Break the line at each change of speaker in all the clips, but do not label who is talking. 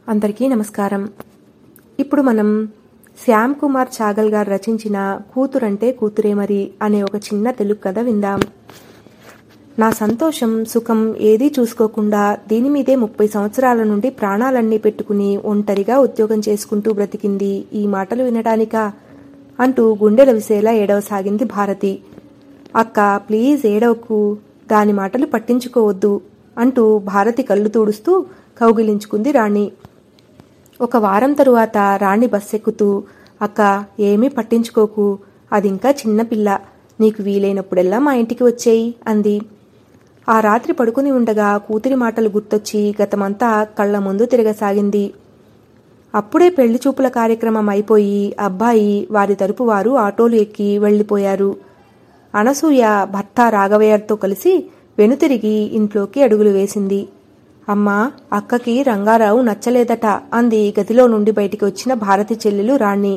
అందరికీ నమస్కారం ఇప్పుడు మనం శ్యామ్ కుమార్ చాగల్ గారు రచించిన కూతురంటే కూతురే మరి అనే ఒక చిన్న తెలుగు కథ విందాం నా సంతోషం సుఖం ఏదీ చూసుకోకుండా దీని మీదే ముప్పై సంవత్సరాల నుండి ప్రాణాలన్నీ పెట్టుకుని ఒంటరిగా ఉద్యోగం చేసుకుంటూ బ్రతికింది ఈ మాటలు వినడానికా అంటూ గుండెల విసేలా ఏడవసాగింది భారతి అక్క ప్లీజ్ ఏడవకు దాని మాటలు పట్టించుకోవద్దు అంటూ భారతి కళ్ళు తుడుస్తూ కౌగిలించుకుంది రాణి ఒక వారం తరువాత రాణి బస్సెక్కుతూ అక్క ఏమీ పట్టించుకోకు అది ఇంకా చిన్నపిల్ల నీకు వీలైనప్పుడెల్లా మా ఇంటికి వచ్చేయి అంది ఆ రాత్రి పడుకుని ఉండగా కూతురి మాటలు గుర్తొచ్చి గతమంతా కళ్ళ ముందు తిరగసాగింది అప్పుడే పెళ్లి చూపుల కార్యక్రమం అయిపోయి అబ్బాయి వారి తరపు వారు ఆటోలు ఎక్కి వెళ్లిపోయారు అనసూయ భర్త రాఘవయ్యతో కలిసి వెనుతిరిగి ఇంట్లోకి అడుగులు వేసింది అమ్మా అక్కకి రంగారావు నచ్చలేదట అంది గదిలో నుండి బయటికి వచ్చిన భారతి చెల్లెలు రాణి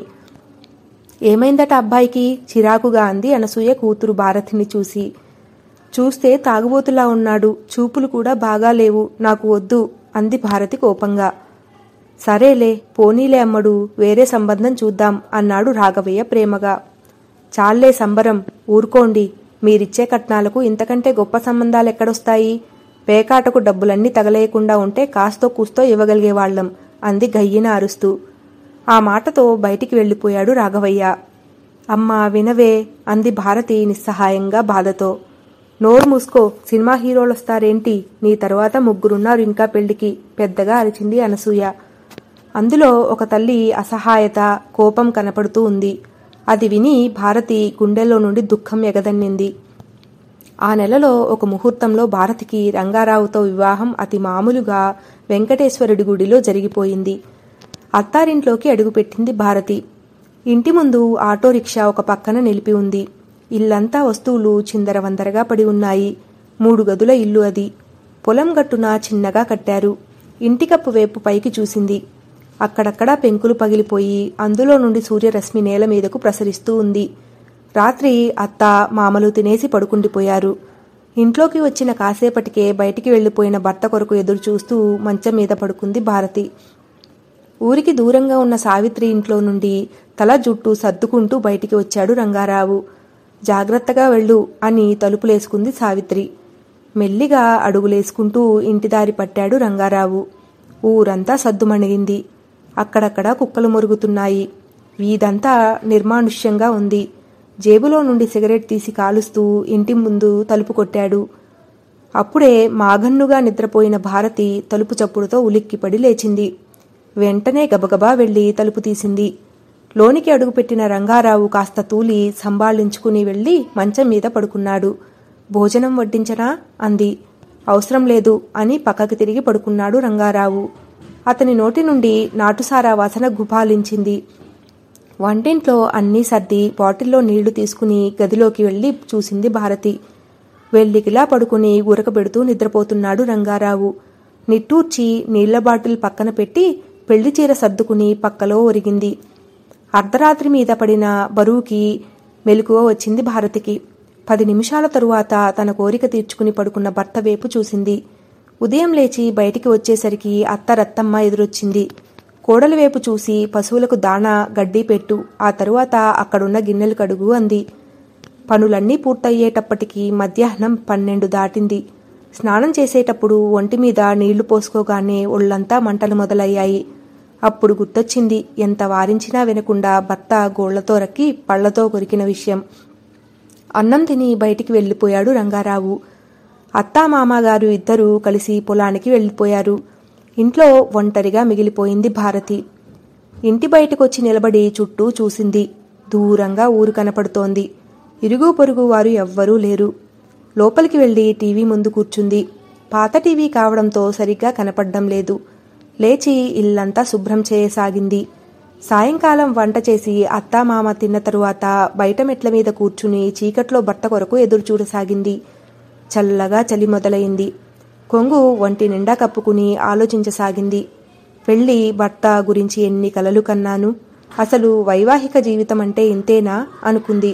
ఏమైందట అబ్బాయికి చిరాకుగా అంది అనసూయ కూతురు భారతిని చూసి చూస్తే తాగుబోతులా ఉన్నాడు చూపులు కూడా బాగా లేవు నాకు వద్దు అంది భారతి కోపంగా సరేలే పోనీలే అమ్మడు వేరే సంబంధం చూద్దాం అన్నాడు రాఘవయ్య ప్రేమగా చాలే సంబరం ఊరుకోండి మీరిచ్చే కట్నాలకు ఇంతకంటే గొప్ప సంబంధాలు ఎక్కడొస్తాయి పేకాటకు డబ్బులన్నీ తగలేయకుండా ఉంటే కాస్తో కూస్తో ఇవ్వగలిగేవాళ్లం అంది గయ్యిన అరుస్తూ ఆ మాటతో బయటికి వెళ్ళిపోయాడు రాఘవయ్య అమ్మా వినవే అంది భారతి నిస్సహాయంగా బాధతో నోరు మూసుకో సినిమా హీరోలొస్తారేంటి నీ తర్వాత ముగ్గురున్నారు ఇంకా పెళ్లికి పెద్దగా అరిచింది అనసూయ అందులో ఒక తల్లి అసహాయత కోపం కనపడుతూ ఉంది అది విని భారతి గుండెల్లో నుండి దుఃఖం ఎగదన్నింది ఆ నెలలో ఒక ముహూర్తంలో భారతికి రంగారావుతో వివాహం అతి మామూలుగా వెంకటేశ్వరుడి గుడిలో జరిగిపోయింది అత్తారింట్లోకి అడుగుపెట్టింది భారతి ఇంటి ముందు ఆటో రిక్షా ఒక పక్కన నిలిపి ఉంది ఇల్లంతా వస్తువులు చిందరవందరగా పడి ఉన్నాయి మూడు గదుల ఇల్లు అది పొలం గట్టున చిన్నగా కట్టారు ఇంటికప్పు వైపు పైకి చూసింది అక్కడక్కడా పెంకులు పగిలిపోయి అందులో నుండి సూర్యరశ్మి నేల మీదకు ప్రసరిస్తూ ఉంది రాత్రి అత్త మామలు తినేసి పడుకుండిపోయారు ఇంట్లోకి వచ్చిన కాసేపటికే బయటికి వెళ్లిపోయిన భర్త కొరకు ఎదురు చూస్తూ మంచం మీద పడుకుంది భారతి ఊరికి దూరంగా ఉన్న సావిత్రి ఇంట్లో నుండి తల జుట్టు సర్దుకుంటూ బయటికి వచ్చాడు రంగారావు జాగ్రత్తగా వెళ్ళు అని తలుపులేసుకుంది సావిత్రి మెల్లిగా అడుగులేసుకుంటూ ఇంటిదారి పట్టాడు రంగారావు ఊరంతా సద్దుమణిగింది అక్కడక్కడ కుక్కలు మొరుగుతున్నాయి వీధంతా నిర్మానుష్యంగా ఉంది జేబులో నుండి సిగరెట్ తీసి కాలుస్తూ ఇంటి ముందు తలుపు కొట్టాడు అప్పుడే మాగన్నుగా నిద్రపోయిన భారతి తలుపు చప్పుడుతో ఉలిక్కిపడి లేచింది వెంటనే గబగబా వెళ్లి తలుపు తీసింది లోనికి అడుగుపెట్టిన రంగారావు కాస్త తూలి సంభాళించుకుని వెళ్లి మంచం మీద పడుకున్నాడు భోజనం వడ్డించనా అంది అవసరం లేదు అని పక్కకి తిరిగి పడుకున్నాడు రంగారావు అతని నోటి నుండి నాటుసారా వాసన గుపాలించింది వంటింట్లో అన్నీ సర్ది బాటిల్లో నీళ్లు తీసుకుని గదిలోకి వెళ్లి చూసింది భారతి వెల్లికిలా పడుకుని ఉరకబెడుతూ నిద్రపోతున్నాడు రంగారావు నిట్టూర్చి నీళ్ల బాటిల్ పక్కన పెట్టి పెళ్లి చీర సర్దుకుని పక్కలో ఒరిగింది అర్ధరాత్రి మీద పడిన బరువుకి మెలకువ వచ్చింది భారతికి పది నిమిషాల తరువాత తన కోరిక తీర్చుకుని పడుకున్న భర్త వైపు చూసింది ఉదయం లేచి బయటికి వచ్చేసరికి అత్త రత్తమ్మ ఎదురొచ్చింది కోడలి వైపు చూసి పశువులకు దాణా గడ్డి పెట్టు ఆ తరువాత అక్కడున్న గిన్నెలు కడుగు అంది పనులన్నీ పూర్తయ్యేటప్పటికి మధ్యాహ్నం పన్నెండు దాటింది స్నానం చేసేటప్పుడు ఒంటి మీద నీళ్లు పోసుకోగానే ఒళ్లంతా మంటలు మొదలయ్యాయి అప్పుడు గుర్తొచ్చింది ఎంత వారించినా వినకుండా భర్త గోళ్లతో రక్కి పళ్లతో కొరికిన విషయం అన్నం తిని బయటికి వెళ్లిపోయాడు రంగారావు అత్తా మామగారు ఇద్దరూ కలిసి పొలానికి వెళ్లిపోయారు ఇంట్లో ఒంటరిగా మిగిలిపోయింది భారతి ఇంటి బయటకొచ్చి నిలబడి చుట్టూ చూసింది దూరంగా ఊరు కనపడుతోంది ఇరుగు పొరుగు వారు ఎవ్వరూ లేరు లోపలికి వెళ్లి టీవీ ముందు కూర్చుంది పాత టీవీ కావడంతో సరిగ్గా కనపడ్డం లేదు లేచి ఇల్లంతా శుభ్రం చేయసాగింది సాయంకాలం వంట చేసి అత్తామామ తిన్న తరువాత బయట మెట్ల మీద కూర్చుని చీకట్లో భర్త కొరకు ఎదురు చూడసాగింది చల్లగా చలి మొదలైంది కొంగు ఒంటి నిండా కప్పుకుని ఆలోచించసాగింది పెళ్లి భర్త గురించి ఎన్ని కలలు కన్నాను అసలు వైవాహిక జీవితం అంటే ఇంతేనా అనుకుంది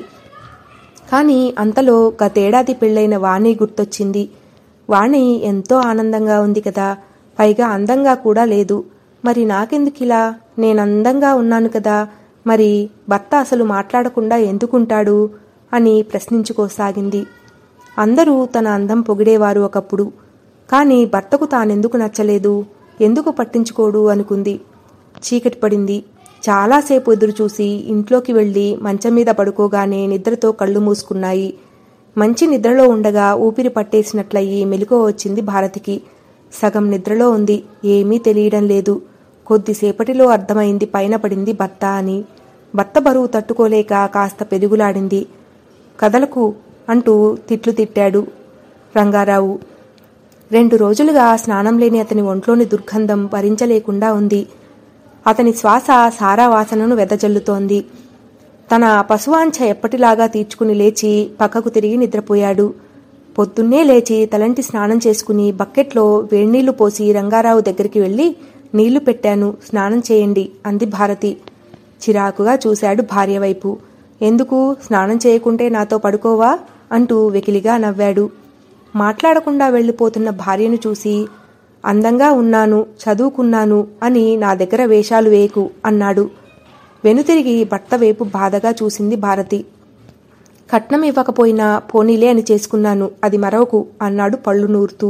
కాని అంతలో గతేడాది పెళ్లైన వాణి గుర్తొచ్చింది వాణి ఎంతో ఆనందంగా ఉంది కదా పైగా అందంగా కూడా లేదు మరి నాకెందుకిలా నేనందంగా ఉన్నాను కదా మరి భర్త అసలు మాట్లాడకుండా ఎందుకుంటాడు అని ప్రశ్నించుకోసాగింది అందరూ తన అందం పొగిడేవారు ఒకప్పుడు కానీ భర్తకు తానెందుకు నచ్చలేదు ఎందుకు పట్టించుకోడు అనుకుంది చీకటి పడింది చాలాసేపు ఎదురుచూసి ఇంట్లోకి వెళ్ళి మంచం మీద పడుకోగానే నిద్రతో కళ్ళు మూసుకున్నాయి మంచి నిద్రలో ఉండగా ఊపిరి పట్టేసినట్లయి మెలకువ వచ్చింది భారతికి సగం నిద్రలో ఉంది ఏమీ తెలియడం లేదు కొద్దిసేపటిలో అర్థమైంది పైన పడింది భర్త అని భర్త బరువు తట్టుకోలేక కాస్త పెరుగులాడింది కదలకు అంటూ తిట్లు తిట్టాడు రంగారావు రెండు రోజులుగా స్నానం లేని అతని ఒంట్లోని దుర్గంధం భరించలేకుండా ఉంది అతని శ్వాస సారా వాసనను వెదజల్లుతోంది తన పశువాంఛ ఎప్పటిలాగా తీర్చుకుని లేచి పక్కకు తిరిగి నిద్రపోయాడు పొద్దున్నే లేచి తలంటి స్నానం చేసుకుని బకెట్లో వేడినీళ్లు పోసి రంగారావు దగ్గరికి వెళ్ళి నీళ్లు పెట్టాను స్నానం చేయండి అంది భారతి చిరాకుగా చూశాడు భార్య వైపు ఎందుకు స్నానం చేయకుంటే నాతో పడుకోవా అంటూ వెకిలిగా నవ్వాడు మాట్లాడకుండా వెళ్ళిపోతున్న భార్యను చూసి అందంగా ఉన్నాను చదువుకున్నాను అని నా దగ్గర వేషాలు వేయకు అన్నాడు వెనుతిరిగి భర్త వైపు బాధగా చూసింది భారతి కట్నం ఇవ్వకపోయినా పోనీలే అని చేసుకున్నాను అది మరవకు అన్నాడు పళ్ళు నూరుతూ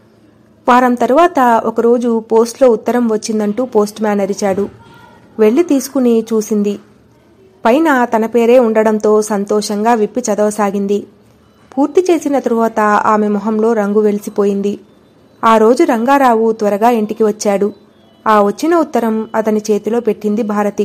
వారం తరువాత ఒకరోజు పోస్ట్లో ఉత్తరం వచ్చిందంటూ పోస్ట్ మ్యాన్ అరిచాడు వెళ్లి తీసుకుని చూసింది పైన తన పేరే ఉండడంతో సంతోషంగా విప్పి చదవసాగింది పూర్తి చేసిన తరువాత ఆమె మొహంలో రంగు వెలిసిపోయింది ఆ రోజు రంగారావు త్వరగా ఇంటికి వచ్చాడు ఆ వచ్చిన ఉత్తరం అతని చేతిలో పెట్టింది భారతి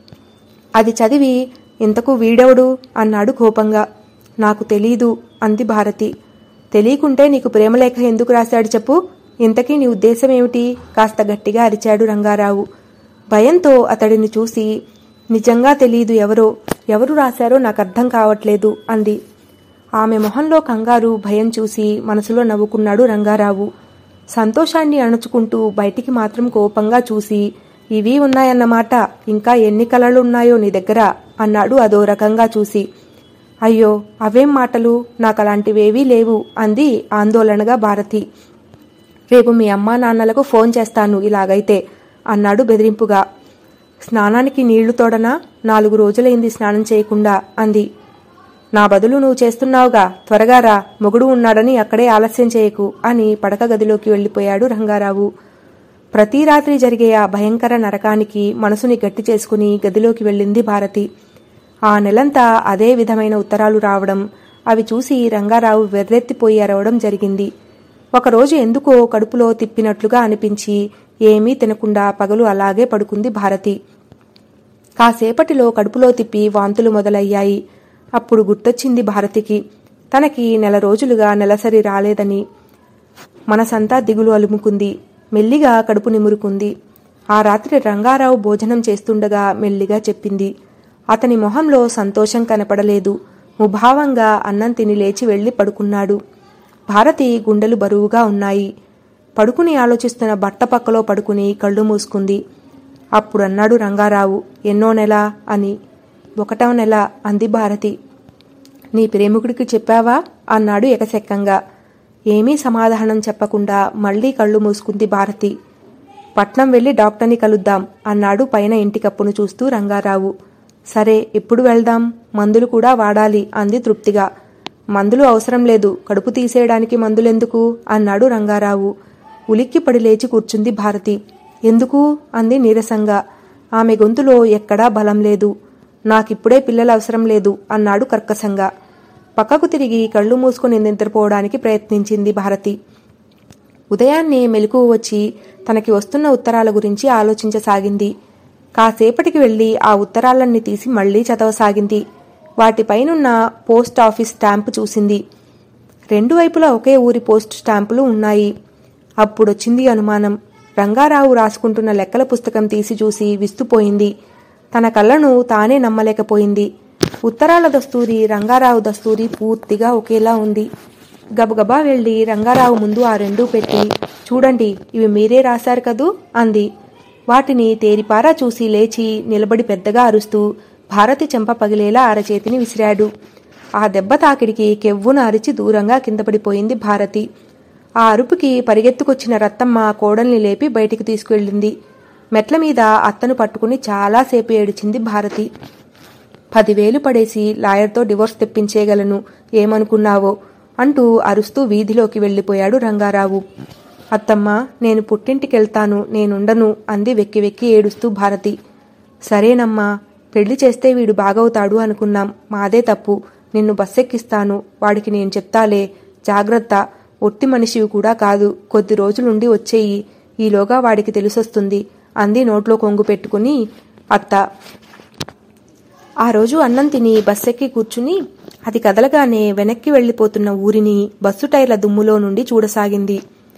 అది చదివి ఇంతకు వీడెవడు అన్నాడు కోపంగా నాకు తెలీదు అంది భారతి తెలియకుంటే నీకు ప్రేమలేఖ ఎందుకు రాశాడు చెప్పు ఇంతకీ నీ ఉద్దేశం ఏమిటి కాస్త గట్టిగా అరిచాడు రంగారావు భయంతో అతడిని చూసి నిజంగా తెలీదు ఎవరో ఎవరు రాశారో నాకు అర్థం కావట్లేదు అంది ఆమె మొహంలో కంగారు భయం చూసి మనసులో నవ్వుకున్నాడు రంగారావు సంతోషాన్ని అణుచుకుంటూ బయటికి మాత్రం కోపంగా చూసి ఇవి ఉన్నాయన్నమాట ఇంకా ఎన్ని కలలున్నాయో నీ దగ్గర అన్నాడు అదో రకంగా చూసి అయ్యో అవేం మాటలు నాకు అలాంటివేవీ లేవు అంది ఆందోళనగా భారతి రేపు మీ అమ్మా నాన్నలకు ఫోన్ చేస్తాను ఇలాగైతే అన్నాడు బెదిరింపుగా స్నానానికి నీళ్లు తోడనా నాలుగు రోజులైంది స్నానం చేయకుండా అంది నా బదులు నువ్వు చేస్తున్నావుగా త్వరగా రా మొగుడు ఉన్నాడని అక్కడే ఆలస్యం చేయకు అని పడక గదిలోకి వెళ్ళిపోయాడు రంగారావు ప్రతి రాత్రి జరిగే ఆ భయంకర నరకానికి మనసుని గట్టి చేసుకుని గదిలోకి వెళ్ళింది భారతి ఆ నెలంతా అదే విధమైన ఉత్తరాలు రావడం అవి చూసి రంగారావు వెర్రెత్తిపోయి అరవడం జరిగింది ఒకరోజు ఎందుకో కడుపులో తిప్పినట్లుగా అనిపించి ఏమీ తినకుండా పగలు అలాగే పడుకుంది భారతి కాసేపటిలో కడుపులో తిప్పి వాంతులు మొదలయ్యాయి అప్పుడు గుర్తొచ్చింది భారతికి తనకి నెల రోజులుగా నెలసరి రాలేదని మనసంతా దిగులు అలుముకుంది మెల్లిగా కడుపు నిమురుకుంది ఆ రాత్రి రంగారావు భోజనం చేస్తుండగా మెల్లిగా చెప్పింది అతని మొహంలో సంతోషం కనపడలేదు ముభావంగా అన్నం తిని లేచి వెళ్లి పడుకున్నాడు భారతి గుండెలు బరువుగా ఉన్నాయి పడుకుని ఆలోచిస్తున్న భర్త పక్కలో పడుకుని కళ్ళు మూసుకుంది అప్పుడు అన్నాడు రంగారావు ఎన్నో నెల అని ఒకటవ నెల అంది భారతి నీ ప్రేమికుడికి చెప్పావా అన్నాడు ఎకసెక్కంగా ఏమీ సమాధానం చెప్పకుండా మళ్లీ కళ్ళు మూసుకుంది భారతి పట్నం వెళ్లి డాక్టర్ని కలుద్దాం అన్నాడు పైన ఇంటి కప్పును చూస్తూ రంగారావు సరే ఎప్పుడు వెళ్దాం మందులు కూడా వాడాలి అంది తృప్తిగా మందులు అవసరం లేదు కడుపు తీసేయడానికి మందులెందుకు అన్నాడు రంగారావు ఉలిక్కి పడి లేచి కూర్చుంది భారతి ఎందుకు అంది నీరసంగా ఆమె గొంతులో ఎక్కడా బలం లేదు నాకిప్పుడే పిల్లలు అవసరం లేదు అన్నాడు కర్కశంగా పక్కకు తిరిగి కళ్ళు మూసుకుని నిద్రపోవడానికి ప్రయత్నించింది భారతి ఉదయాన్నే మెలకువ వచ్చి తనకి వస్తున్న ఉత్తరాల గురించి ఆలోచించసాగింది కాసేపటికి వెళ్లి ఆ ఉత్తరాలన్నీ తీసి మళ్లీ చదవసాగింది వాటిపైనున్న పోస్ట్ ఆఫీస్ స్టాంపు చూసింది రెండు వైపులా ఒకే ఊరి పోస్ట్ స్టాంపులు ఉన్నాయి అప్పుడొచ్చింది అనుమానం రంగారావు రాసుకుంటున్న లెక్కల పుస్తకం తీసి చూసి విస్తుపోయింది తన కళ్ళను తానే నమ్మలేకపోయింది ఉత్తరాల దస్తూరి రంగారావు దస్తూరి పూర్తిగా ఒకేలా ఉంది గబగబా వెళ్లి రంగారావు ముందు ఆ రెండూ పెట్టి చూడండి ఇవి మీరే రాశారు కదూ అంది వాటిని తేరిపారా చూసి లేచి నిలబడి పెద్దగా అరుస్తూ భారతి చెంప పగిలేలా అరచేతిని విసిరాడు ఆ దెబ్బ తాకిడికి కెవ్వున అరిచి దూరంగా కింద పడిపోయింది భారతి ఆ అరుపుకి పరిగెత్తుకొచ్చిన రత్తమ్మ కోడల్ని లేపి బయటికి తీసుకువెళ్ళింది మెట్ల మీద అత్తను పట్టుకుని చాలాసేపు ఏడిచింది భారతి పదివేలు పడేసి లాయర్తో డివోర్స్ తెప్పించేయగలను ఏమనుకున్నావో అంటూ అరుస్తూ వీధిలోకి వెళ్ళిపోయాడు రంగారావు అత్తమ్మ నేను పుట్టింటికెళ్తాను నేనుండను అంది వెక్కి వెక్కి ఏడుస్తూ భారతి సరేనమ్మా పెళ్లి చేస్తే వీడు బాగవుతాడు అనుకున్నాం మాదే తప్పు నిన్ను బస్సెక్కిస్తాను వాడికి నేను చెప్తాలే జాగ్రత్త ఒట్టి మనిషివి కూడా కాదు కొద్ది రోజులుండి వచ్చేయి ఈలోగా వాడికి తెలిసొస్తుంది అంది నోట్లో కొంగు పెట్టుకుని అత్త ఆ రోజు అన్నం తిని బస్సెక్కి కూర్చుని అది కదలగానే వెనక్కి వెళ్లిపోతున్న ఊరిని బస్సు టైర్ల దుమ్ములో నుండి చూడసాగింది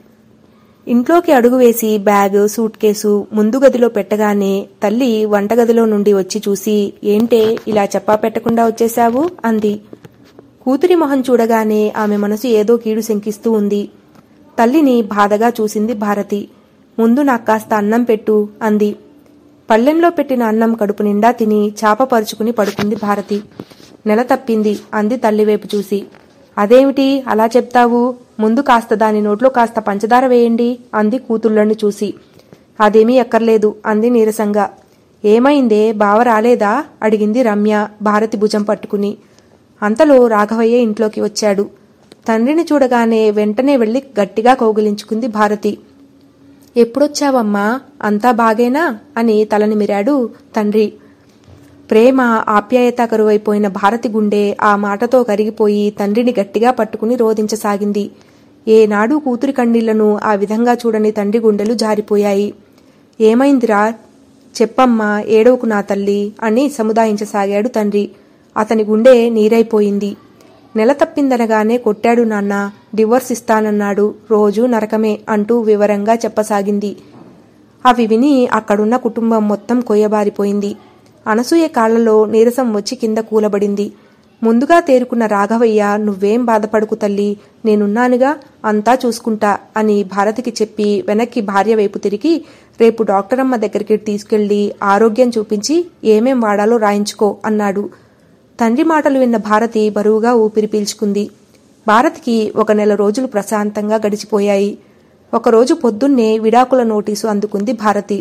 ఇంట్లోకి అడుగు వేసి బ్యాగ్ సూట్ కేసు ముందు గదిలో పెట్టగానే తల్లి వంటగదిలో నుండి వచ్చి చూసి ఏంటే ఇలా చెప్పా పెట్టకుండా వచ్చేశావు అంది కూతురి మొహం చూడగానే ఆమె మనసు ఏదో కీడు శంకిస్తూ ఉంది తల్లిని బాధగా చూసింది భారతి ముందు నాకు కాస్త అన్నం పెట్టు అంది పళ్ళెంలో పెట్టిన అన్నం కడుపు నిండా తిని చాప పరుచుకుని పడుకుంది భారతి నెల తప్పింది అంది తల్లివైపు చూసి అదేమిటి అలా చెప్తావు ముందు కాస్త దాని నోట్లో కాస్త పంచదార వేయండి అంది కూతుళ్ళని చూసి అదేమీ ఎక్కర్లేదు అంది నీరసంగా ఏమైందే బావ రాలేదా అడిగింది రమ్య భారతి భుజం పట్టుకుని అంతలో రాఘవయ్య ఇంట్లోకి వచ్చాడు తండ్రిని చూడగానే వెంటనే వెళ్లి గట్టిగా కౌగిలించుకుంది భారతి ఎప్పుడొచ్చావమ్మా అంతా బాగేనా అని తలనిమిరాడు తండ్రి ప్రేమ ఆప్యాయత కరువైపోయిన భారతి గుండె ఆ మాటతో కరిగిపోయి తండ్రిని గట్టిగా పట్టుకుని రోధించసాగింది ఏనాడు కూతురి కన్నీళ్లను ఆ విధంగా చూడని తండ్రి గుండెలు జారిపోయాయి ఏమైందిరా చెప్పమ్మా ఏడవకు నా తల్లి అని సముదాయించసాగాడు తండ్రి అతని గుండె నీరైపోయింది నెల తప్పిందనగానే కొట్టాడు నాన్న డివోర్స్ ఇస్తానన్నాడు రోజూ నరకమే అంటూ వివరంగా చెప్పసాగింది అవి విని అక్కడున్న కుటుంబం మొత్తం కొయ్యబారిపోయింది అనసూయ కాళ్లలో నీరసం వచ్చి కింద కూలబడింది ముందుగా తేరుకున్న రాఘవయ్య నువ్వేం బాధపడుకు తల్లి నేనున్నానుగా అంతా చూసుకుంటా అని భారతికి చెప్పి వెనక్కి భార్య వైపు తిరిగి రేపు డాక్టరమ్మ దగ్గరికి తీసుకెళ్లి ఆరోగ్యం చూపించి ఏమేం వాడాలో రాయించుకో అన్నాడు తండ్రి మాటలు విన్న భారతి బరువుగా ఊపిరి పీల్చుకుంది భారతికి ఒక నెల రోజులు ప్రశాంతంగా గడిచిపోయాయి ఒకరోజు పొద్దున్నే విడాకుల నోటీసు అందుకుంది భారతి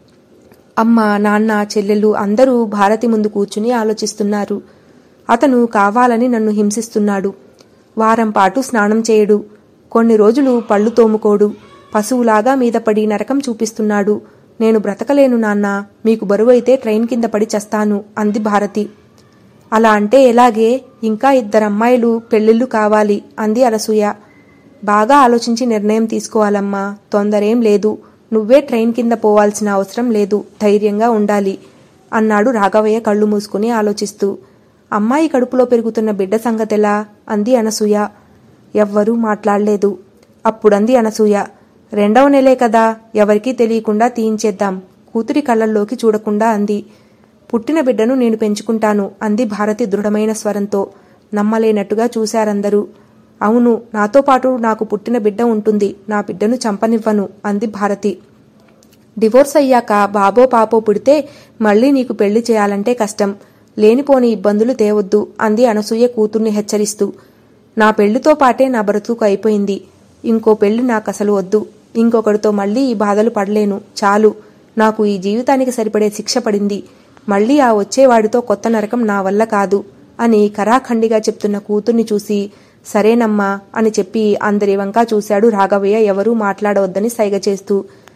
అమ్మ నాన్న చెల్లెలు అందరూ భారతి ముందు కూర్చుని ఆలోచిస్తున్నారు అతను కావాలని నన్ను హింసిస్తున్నాడు వారం పాటు స్నానం చేయడు కొన్ని రోజులు పళ్ళు తోముకోడు పశువులాగా మీద పడి నరకం చూపిస్తున్నాడు నేను బ్రతకలేను నాన్న మీకు బరువైతే ట్రైన్ కింద పడి చస్తాను అంది భారతి అలా అంటే ఎలాగే ఇంకా ఇద్దరమ్మాయిలు పెళ్ళిళ్ళు కావాలి అంది అనసూయ బాగా ఆలోచించి నిర్ణయం తీసుకోవాలమ్మా తొందరేం లేదు నువ్వే ట్రైన్ కింద పోవాల్సిన అవసరం లేదు ధైర్యంగా ఉండాలి అన్నాడు రాఘవయ్య కళ్ళు మూసుకుని ఆలోచిస్తూ అమ్మాయి కడుపులో పెరుగుతున్న బిడ్డ సంగతెలా అంది అనసూయ ఎవ్వరూ మాట్లాడలేదు అప్పుడంది అనసూయ రెండవ నెలే కదా ఎవరికీ తెలియకుండా తీయించేద్దాం కూతురి కళ్ళల్లోకి చూడకుండా అంది పుట్టిన బిడ్డను నేను పెంచుకుంటాను అంది భారతి దృఢమైన స్వరంతో నమ్మలేనట్టుగా చూశారందరూ అవును నాతో పాటు నాకు పుట్టిన బిడ్డ ఉంటుంది నా బిడ్డను చంపనివ్వను అంది భారతి డివోర్స్ అయ్యాక బాబో పాపో పుడితే మళ్ళీ నీకు పెళ్లి చేయాలంటే కష్టం లేనిపోని ఇబ్బందులు తేవద్దు అంది అనసూయ కూతుర్ని హెచ్చరిస్తూ నా పెళ్లితో పాటే నా బ్రతుకు అయిపోయింది ఇంకో పెళ్లి నాకసలు వద్దు ఇంకొకడితో మళ్ళీ ఈ బాధలు పడలేను చాలు నాకు ఈ జీవితానికి సరిపడే శిక్ష పడింది మళ్ళీ ఆ వచ్చేవాడితో కొత్త నరకం నా వల్ల కాదు అని కరాఖండిగా చెప్తున్న కూతుర్ని చూసి సరేనమ్మా అని చెప్పి అందరి వంకా చూశాడు రాఘవయ్య ఎవరూ మాట్లాడవద్దని సైగ చేస్తూ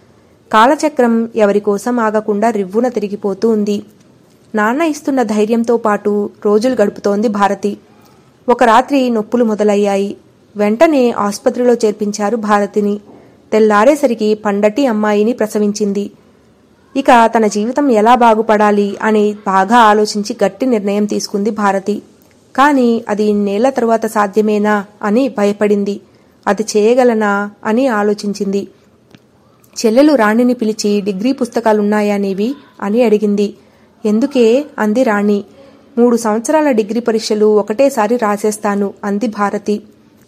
కాలచక్రం ఎవరికోసం ఆగకుండా రివ్వున తిరిగిపోతూ ఉంది నాన్న ఇస్తున్న ధైర్యంతో పాటు రోజులు గడుపుతోంది భారతి ఒక రాత్రి నొప్పులు మొదలయ్యాయి వెంటనే ఆసుపత్రిలో చేర్పించారు భారతిని తెల్లారేసరికి పండటి అమ్మాయిని ప్రసవించింది ఇక తన జీవితం ఎలా బాగుపడాలి అని బాగా ఆలోచించి గట్టి నిర్ణయం తీసుకుంది భారతి కానీ అది ఇన్నేళ్ల తరువాత సాధ్యమేనా అని భయపడింది అది చేయగలనా అని ఆలోచించింది చెల్లెలు రాణిని పిలిచి డిగ్రీ పుస్తకాలున్నాయా నీవి అని అడిగింది ఎందుకే అంది రాణి మూడు సంవత్సరాల డిగ్రీ పరీక్షలు ఒకటేసారి రాసేస్తాను అంది భారతి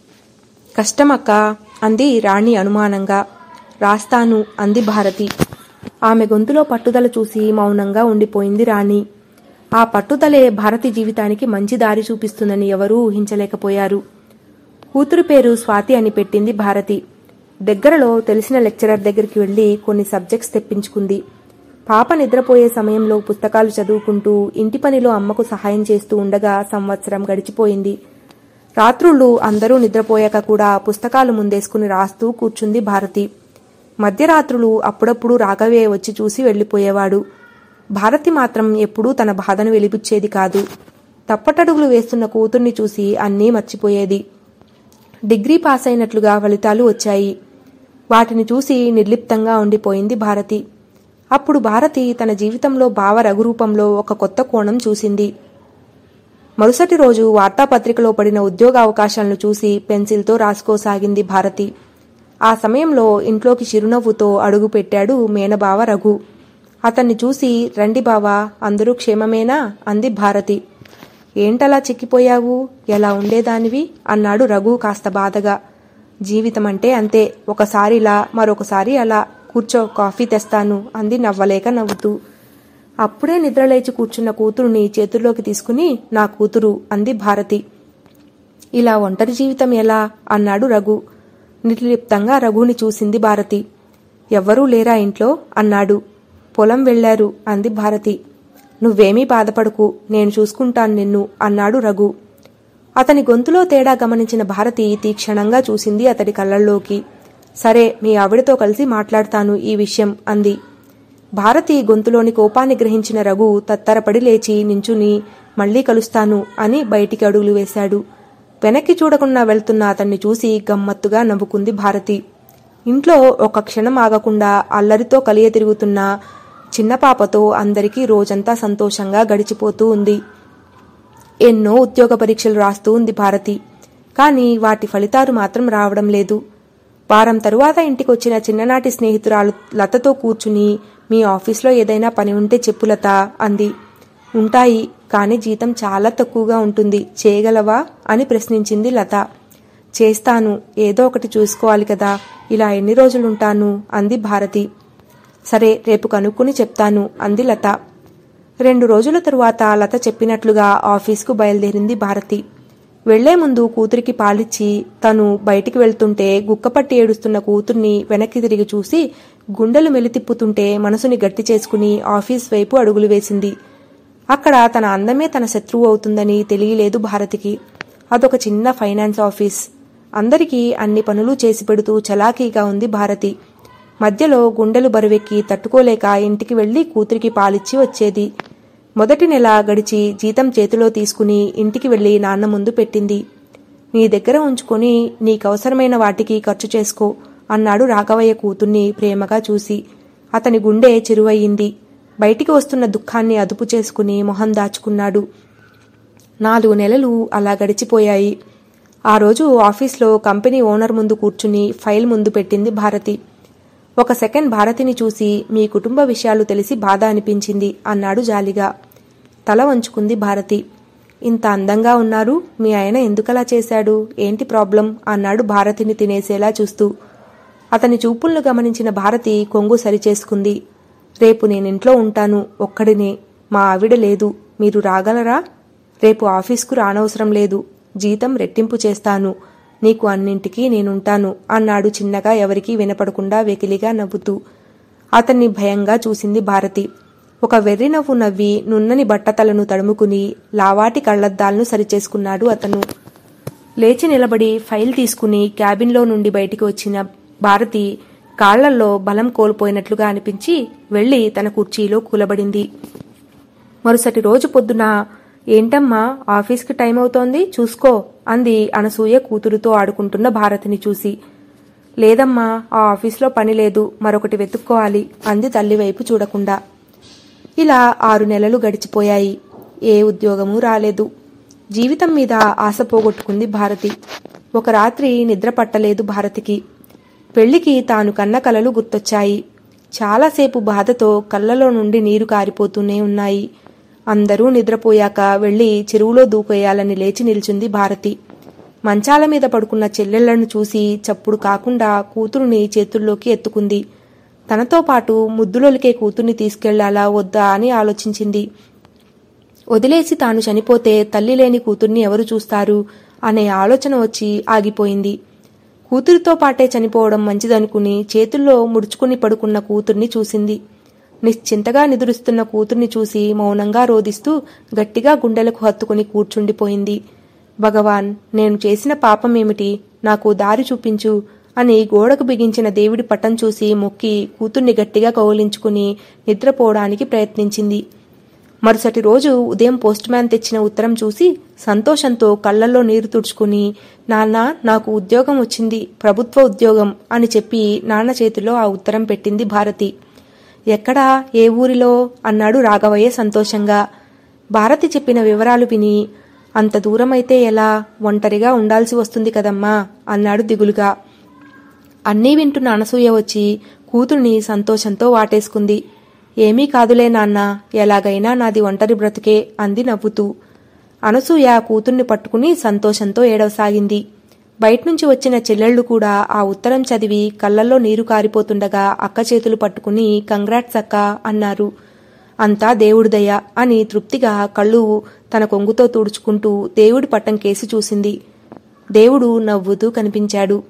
కష్టమక్క అంది రాణి అనుమానంగా రాస్తాను అంది భారతి ఆమె గొంతులో పట్టుదల చూసి మౌనంగా ఉండిపోయింది రాణి ఆ పట్టుదలే భారతి జీవితానికి మంచి దారి చూపిస్తుందని ఎవరూ ఊహించలేకపోయారు కూతురు పేరు స్వాతి అని పెట్టింది భారతి దగ్గరలో తెలిసిన లెక్చరర్ దగ్గరికి వెళ్లి కొన్ని సబ్జెక్ట్స్ తెప్పించుకుంది పాప నిద్రపోయే సమయంలో పుస్తకాలు చదువుకుంటూ ఇంటి పనిలో అమ్మకు సహాయం చేస్తూ ఉండగా సంవత్సరం గడిచిపోయింది రాత్రుళ్ళు అందరూ నిద్రపోయాక కూడా పుస్తకాలు ముందేసుకుని రాస్తూ కూర్చుంది భారతి మధ్యరాత్రులు అప్పుడప్పుడు రాఘవే వచ్చి చూసి వెళ్ళిపోయేవాడు భారతి మాత్రం ఎప్పుడూ తన బాధను వెలిపిచ్చేది కాదు తప్పటడుగులు వేస్తున్న కూతుర్ని చూసి అన్నీ మర్చిపోయేది డిగ్రీ పాస్ అయినట్లుగా ఫలితాలు వచ్చాయి వాటిని చూసి నిర్లిప్తంగా ఉండిపోయింది భారతి అప్పుడు భారతి తన జీవితంలో భావ రఘురూపంలో ఒక కొత్త కోణం చూసింది మరుసటి రోజు వార్తాపత్రికలో పడిన ఉద్యోగ అవకాశాలను చూసి పెన్సిల్తో రాసుకోసాగింది భారతి ఆ సమయంలో ఇంట్లోకి చిరునవ్వుతో అడుగు పెట్టాడు మేనబావ రఘు అతన్ని చూసి రండి బావా అందరూ క్షేమమేనా అంది భారతి ఏంటలా చిక్కిపోయావు ఎలా ఉండేదానివి అన్నాడు రఘు కాస్త బాధగా జీవితం అంటే అంతే ఒకసారిలా మరొకసారి అలా కూర్చో కాఫీ తెస్తాను అంది నవ్వలేక నవ్వుతూ అప్పుడే నిద్రలేచి కూర్చున్న కూతురుని చేతుల్లోకి తీసుకుని నా కూతురు అంది భారతి ఇలా ఒంటరి జీవితం ఎలా అన్నాడు రఘు నిర్లిప్తంగా రఘుని చూసింది భారతి ఎవ్వరూ లేరా ఇంట్లో అన్నాడు పొలం వెళ్లారు అంది భారతి నువ్వేమీ బాధపడకు నేను చూసుకుంటాను నిన్ను అన్నాడు రఘు అతని గొంతులో తేడా గమనించిన భారతి తీక్షణంగా చూసింది అతడి కళ్ళల్లోకి సరే మీ ఆవిడతో కలిసి మాట్లాడతాను ఈ విషయం అంది భారతి గొంతులోని కోపాన్ని గ్రహించిన రఘు తత్తరపడి లేచి నించుని మళ్లీ కలుస్తాను అని బయటికి అడుగులు వేశాడు వెనక్కి చూడకుండా వెళ్తున్న అతన్ని చూసి గమ్మత్తుగా నవ్వుకుంది భారతి ఇంట్లో ఒక క్షణం ఆగకుండా అల్లరితో కలియ తిరుగుతున్న చిన్న పాపతో అందరికీ రోజంతా సంతోషంగా గడిచిపోతూ ఉంది ఎన్నో ఉద్యోగ పరీక్షలు రాస్తూ ఉంది భారతి కానీ వాటి ఫలితాలు మాత్రం రావడం లేదు వారం తరువాత ఇంటికొచ్చిన చిన్ననాటి స్నేహితురాలు లతతో కూర్చుని మీ ఆఫీస్లో ఏదైనా పని ఉంటే చెప్పు లత అంది ఉంటాయి కానీ జీతం చాలా తక్కువగా ఉంటుంది చేయగలవా అని ప్రశ్నించింది లత చేస్తాను ఏదో ఒకటి చూసుకోవాలి కదా ఇలా ఎన్ని రోజులుంటాను అంది భారతి సరే రేపు కనుక్కుని చెప్తాను అంది లత రెండు రోజుల తరువాత లత చెప్పినట్లుగా ఆఫీస్కు బయలుదేరింది భారతి వెళ్లే ముందు కూతురికి పాలిచ్చి తను బయటికి వెళ్తుంటే గుక్కపట్టి ఏడుస్తున్న కూతుర్ని వెనక్కి తిరిగి చూసి గుండెలు మెలితిప్పుతుంటే మనసుని గట్టి చేసుకుని ఆఫీస్ వైపు అడుగులు వేసింది అక్కడ తన అందమే తన శత్రువు అవుతుందని తెలియలేదు భారతికి అదొక చిన్న ఫైనాన్స్ ఆఫీస్ అందరికీ అన్ని పనులు చేసి పెడుతూ చలాకీగా ఉంది భారతి మధ్యలో గుండెలు బరువెక్కి తట్టుకోలేక ఇంటికి వెళ్లి కూతురికి పాలిచ్చి వచ్చేది మొదటి నెల గడిచి జీతం చేతిలో తీసుకుని ఇంటికి వెళ్లి నాన్న ముందు పెట్టింది నీ దగ్గర ఉంచుకొని నీకవసరమైన వాటికి ఖర్చు చేసుకో అన్నాడు రాఘవయ్య కూతుర్ని ప్రేమగా చూసి అతని గుండె చిరువయ్యింది బయటికి వస్తున్న దుఃఖాన్ని అదుపు చేసుకుని మొహం దాచుకున్నాడు నాలుగు నెలలు అలా గడిచిపోయాయి ఆ రోజు ఆఫీస్లో కంపెనీ ఓనర్ ముందు కూర్చుని ఫైల్ ముందు పెట్టింది భారతి ఒక సెకండ్ భారతిని చూసి మీ కుటుంబ విషయాలు తెలిసి బాధ అనిపించింది అన్నాడు జాలిగా తల వంచుకుంది భారతి ఇంత అందంగా ఉన్నారు మీ ఆయన ఎందుకలా చేశాడు ఏంటి ప్రాబ్లం అన్నాడు భారతిని తినేసేలా చూస్తూ అతని చూపులను గమనించిన భారతి కొంగు సరిచేసుకుంది రేపు నేనింట్లో ఉంటాను ఒక్కడినే మా ఆవిడ లేదు మీరు రాగలరా రేపు ఆఫీస్కు రానవసరం లేదు జీతం రెట్టింపు చేస్తాను నీకు అన్నింటికీ నేనుంటాను అన్నాడు చిన్నగా ఎవరికీ వినపడకుండా వెకిలిగా నవ్వుతూ అతన్ని భయంగా చూసింది భారతి ఒక వెర్రి నవ్వు నవ్వి నున్నని బట్టతలను తడుముకుని లావాటి కళ్లద్దాలను సరిచేసుకున్నాడు అతను లేచి నిలబడి ఫైల్ తీసుకుని క్యాబిన్లో నుండి బయటికి వచ్చిన భారతి కాళ్లల్లో బలం కోల్పోయినట్లుగా అనిపించి వెళ్లి తన కుర్చీలో కూలబడింది మరుసటి రోజు పొద్దున ఏంటమ్మా ఆఫీస్కి టైం అవుతోంది చూసుకో అంది అనసూయ కూతురుతో ఆడుకుంటున్న భారతిని చూసి లేదమ్మా ఆ ఆఫీస్లో పని లేదు మరొకటి వెతుక్కోవాలి అంది తల్లి వైపు చూడకుండా ఇలా ఆరు నెలలు గడిచిపోయాయి ఏ ఉద్యోగమూ రాలేదు జీవితం మీద ఆశ పోగొట్టుకుంది భారతి ఒక రాత్రి నిద్ర పట్టలేదు భారతికి పెళ్లికి తాను కన్న కలలు గుర్తొచ్చాయి చాలాసేపు బాధతో కళ్ళలో నుండి నీరు కారిపోతూనే ఉన్నాయి అందరూ నిద్రపోయాక వెళ్లి చెరువులో దూకేయాలని లేచి నిల్చుంది భారతి మంచాల మీద పడుకున్న చెల్లెళ్లను చూసి చప్పుడు కాకుండా కూతురుని చేతుల్లోకి ఎత్తుకుంది తనతో పాటు ముద్దులొలికే కూతుర్ని తీసుకెళ్లాలా వద్దా అని ఆలోచించింది వదిలేసి తాను చనిపోతే తల్లి లేని కూతుర్ని ఎవరు చూస్తారు అనే ఆలోచన వచ్చి ఆగిపోయింది కూతురితో పాటే చనిపోవడం మంచిదనుకుని చేతుల్లో ముడుచుకుని పడుకున్న కూతుర్ని చూసింది నిశ్చింతగా నిదురుస్తున్న కూతుర్ని చూసి మౌనంగా రోదిస్తూ గట్టిగా గుండెలకు హత్తుకుని కూర్చుండిపోయింది భగవాన్ నేను చేసిన పాపమేమిటి నాకు దారి చూపించు అని గోడకు బిగించిన దేవుడి పటం చూసి మొక్కి కూతుర్ని గట్టిగా కౌలించుకుని నిద్రపోవడానికి ప్రయత్నించింది మరుసటి రోజు ఉదయం పోస్ట్ మ్యాన్ తెచ్చిన ఉత్తరం చూసి సంతోషంతో కళ్ళల్లో నీరు తుడుచుకుని నాన్న నాకు ఉద్యోగం వచ్చింది ప్రభుత్వ ఉద్యోగం అని చెప్పి నాన్న చేతిలో ఆ ఉత్తరం పెట్టింది భారతి ఎక్కడా ఏ ఊరిలో అన్నాడు రాఘవయ్య సంతోషంగా భారతి చెప్పిన వివరాలు విని అంత దూరమైతే ఎలా ఒంటరిగా ఉండాల్సి వస్తుంది కదమ్మా అన్నాడు దిగులుగా అన్నీ వింటున్న అనసూయ వచ్చి కూతుర్ని సంతోషంతో వాటేసుకుంది ఏమీ కాదులే నాన్న ఎలాగైనా నాది ఒంటరి బ్రతుకే అంది నవ్వుతూ అనసూయ కూతుర్ని పట్టుకుని సంతోషంతో ఏడవసాగింది బయట్నుంచి వచ్చిన చెల్లెళ్ళు కూడా ఆ ఉత్తరం చదివి కళ్ళల్లో నీరు కారిపోతుండగా అక్క చేతులు పట్టుకుని కంగ్రాట్స్ అక్క అన్నారు అంతా దేవుడి దయ అని తృప్తిగా కళ్ళు తన కొంగుతో తుడుచుకుంటూ దేవుడి పట్టం కేసి చూసింది దేవుడు నవ్వుతూ కనిపించాడు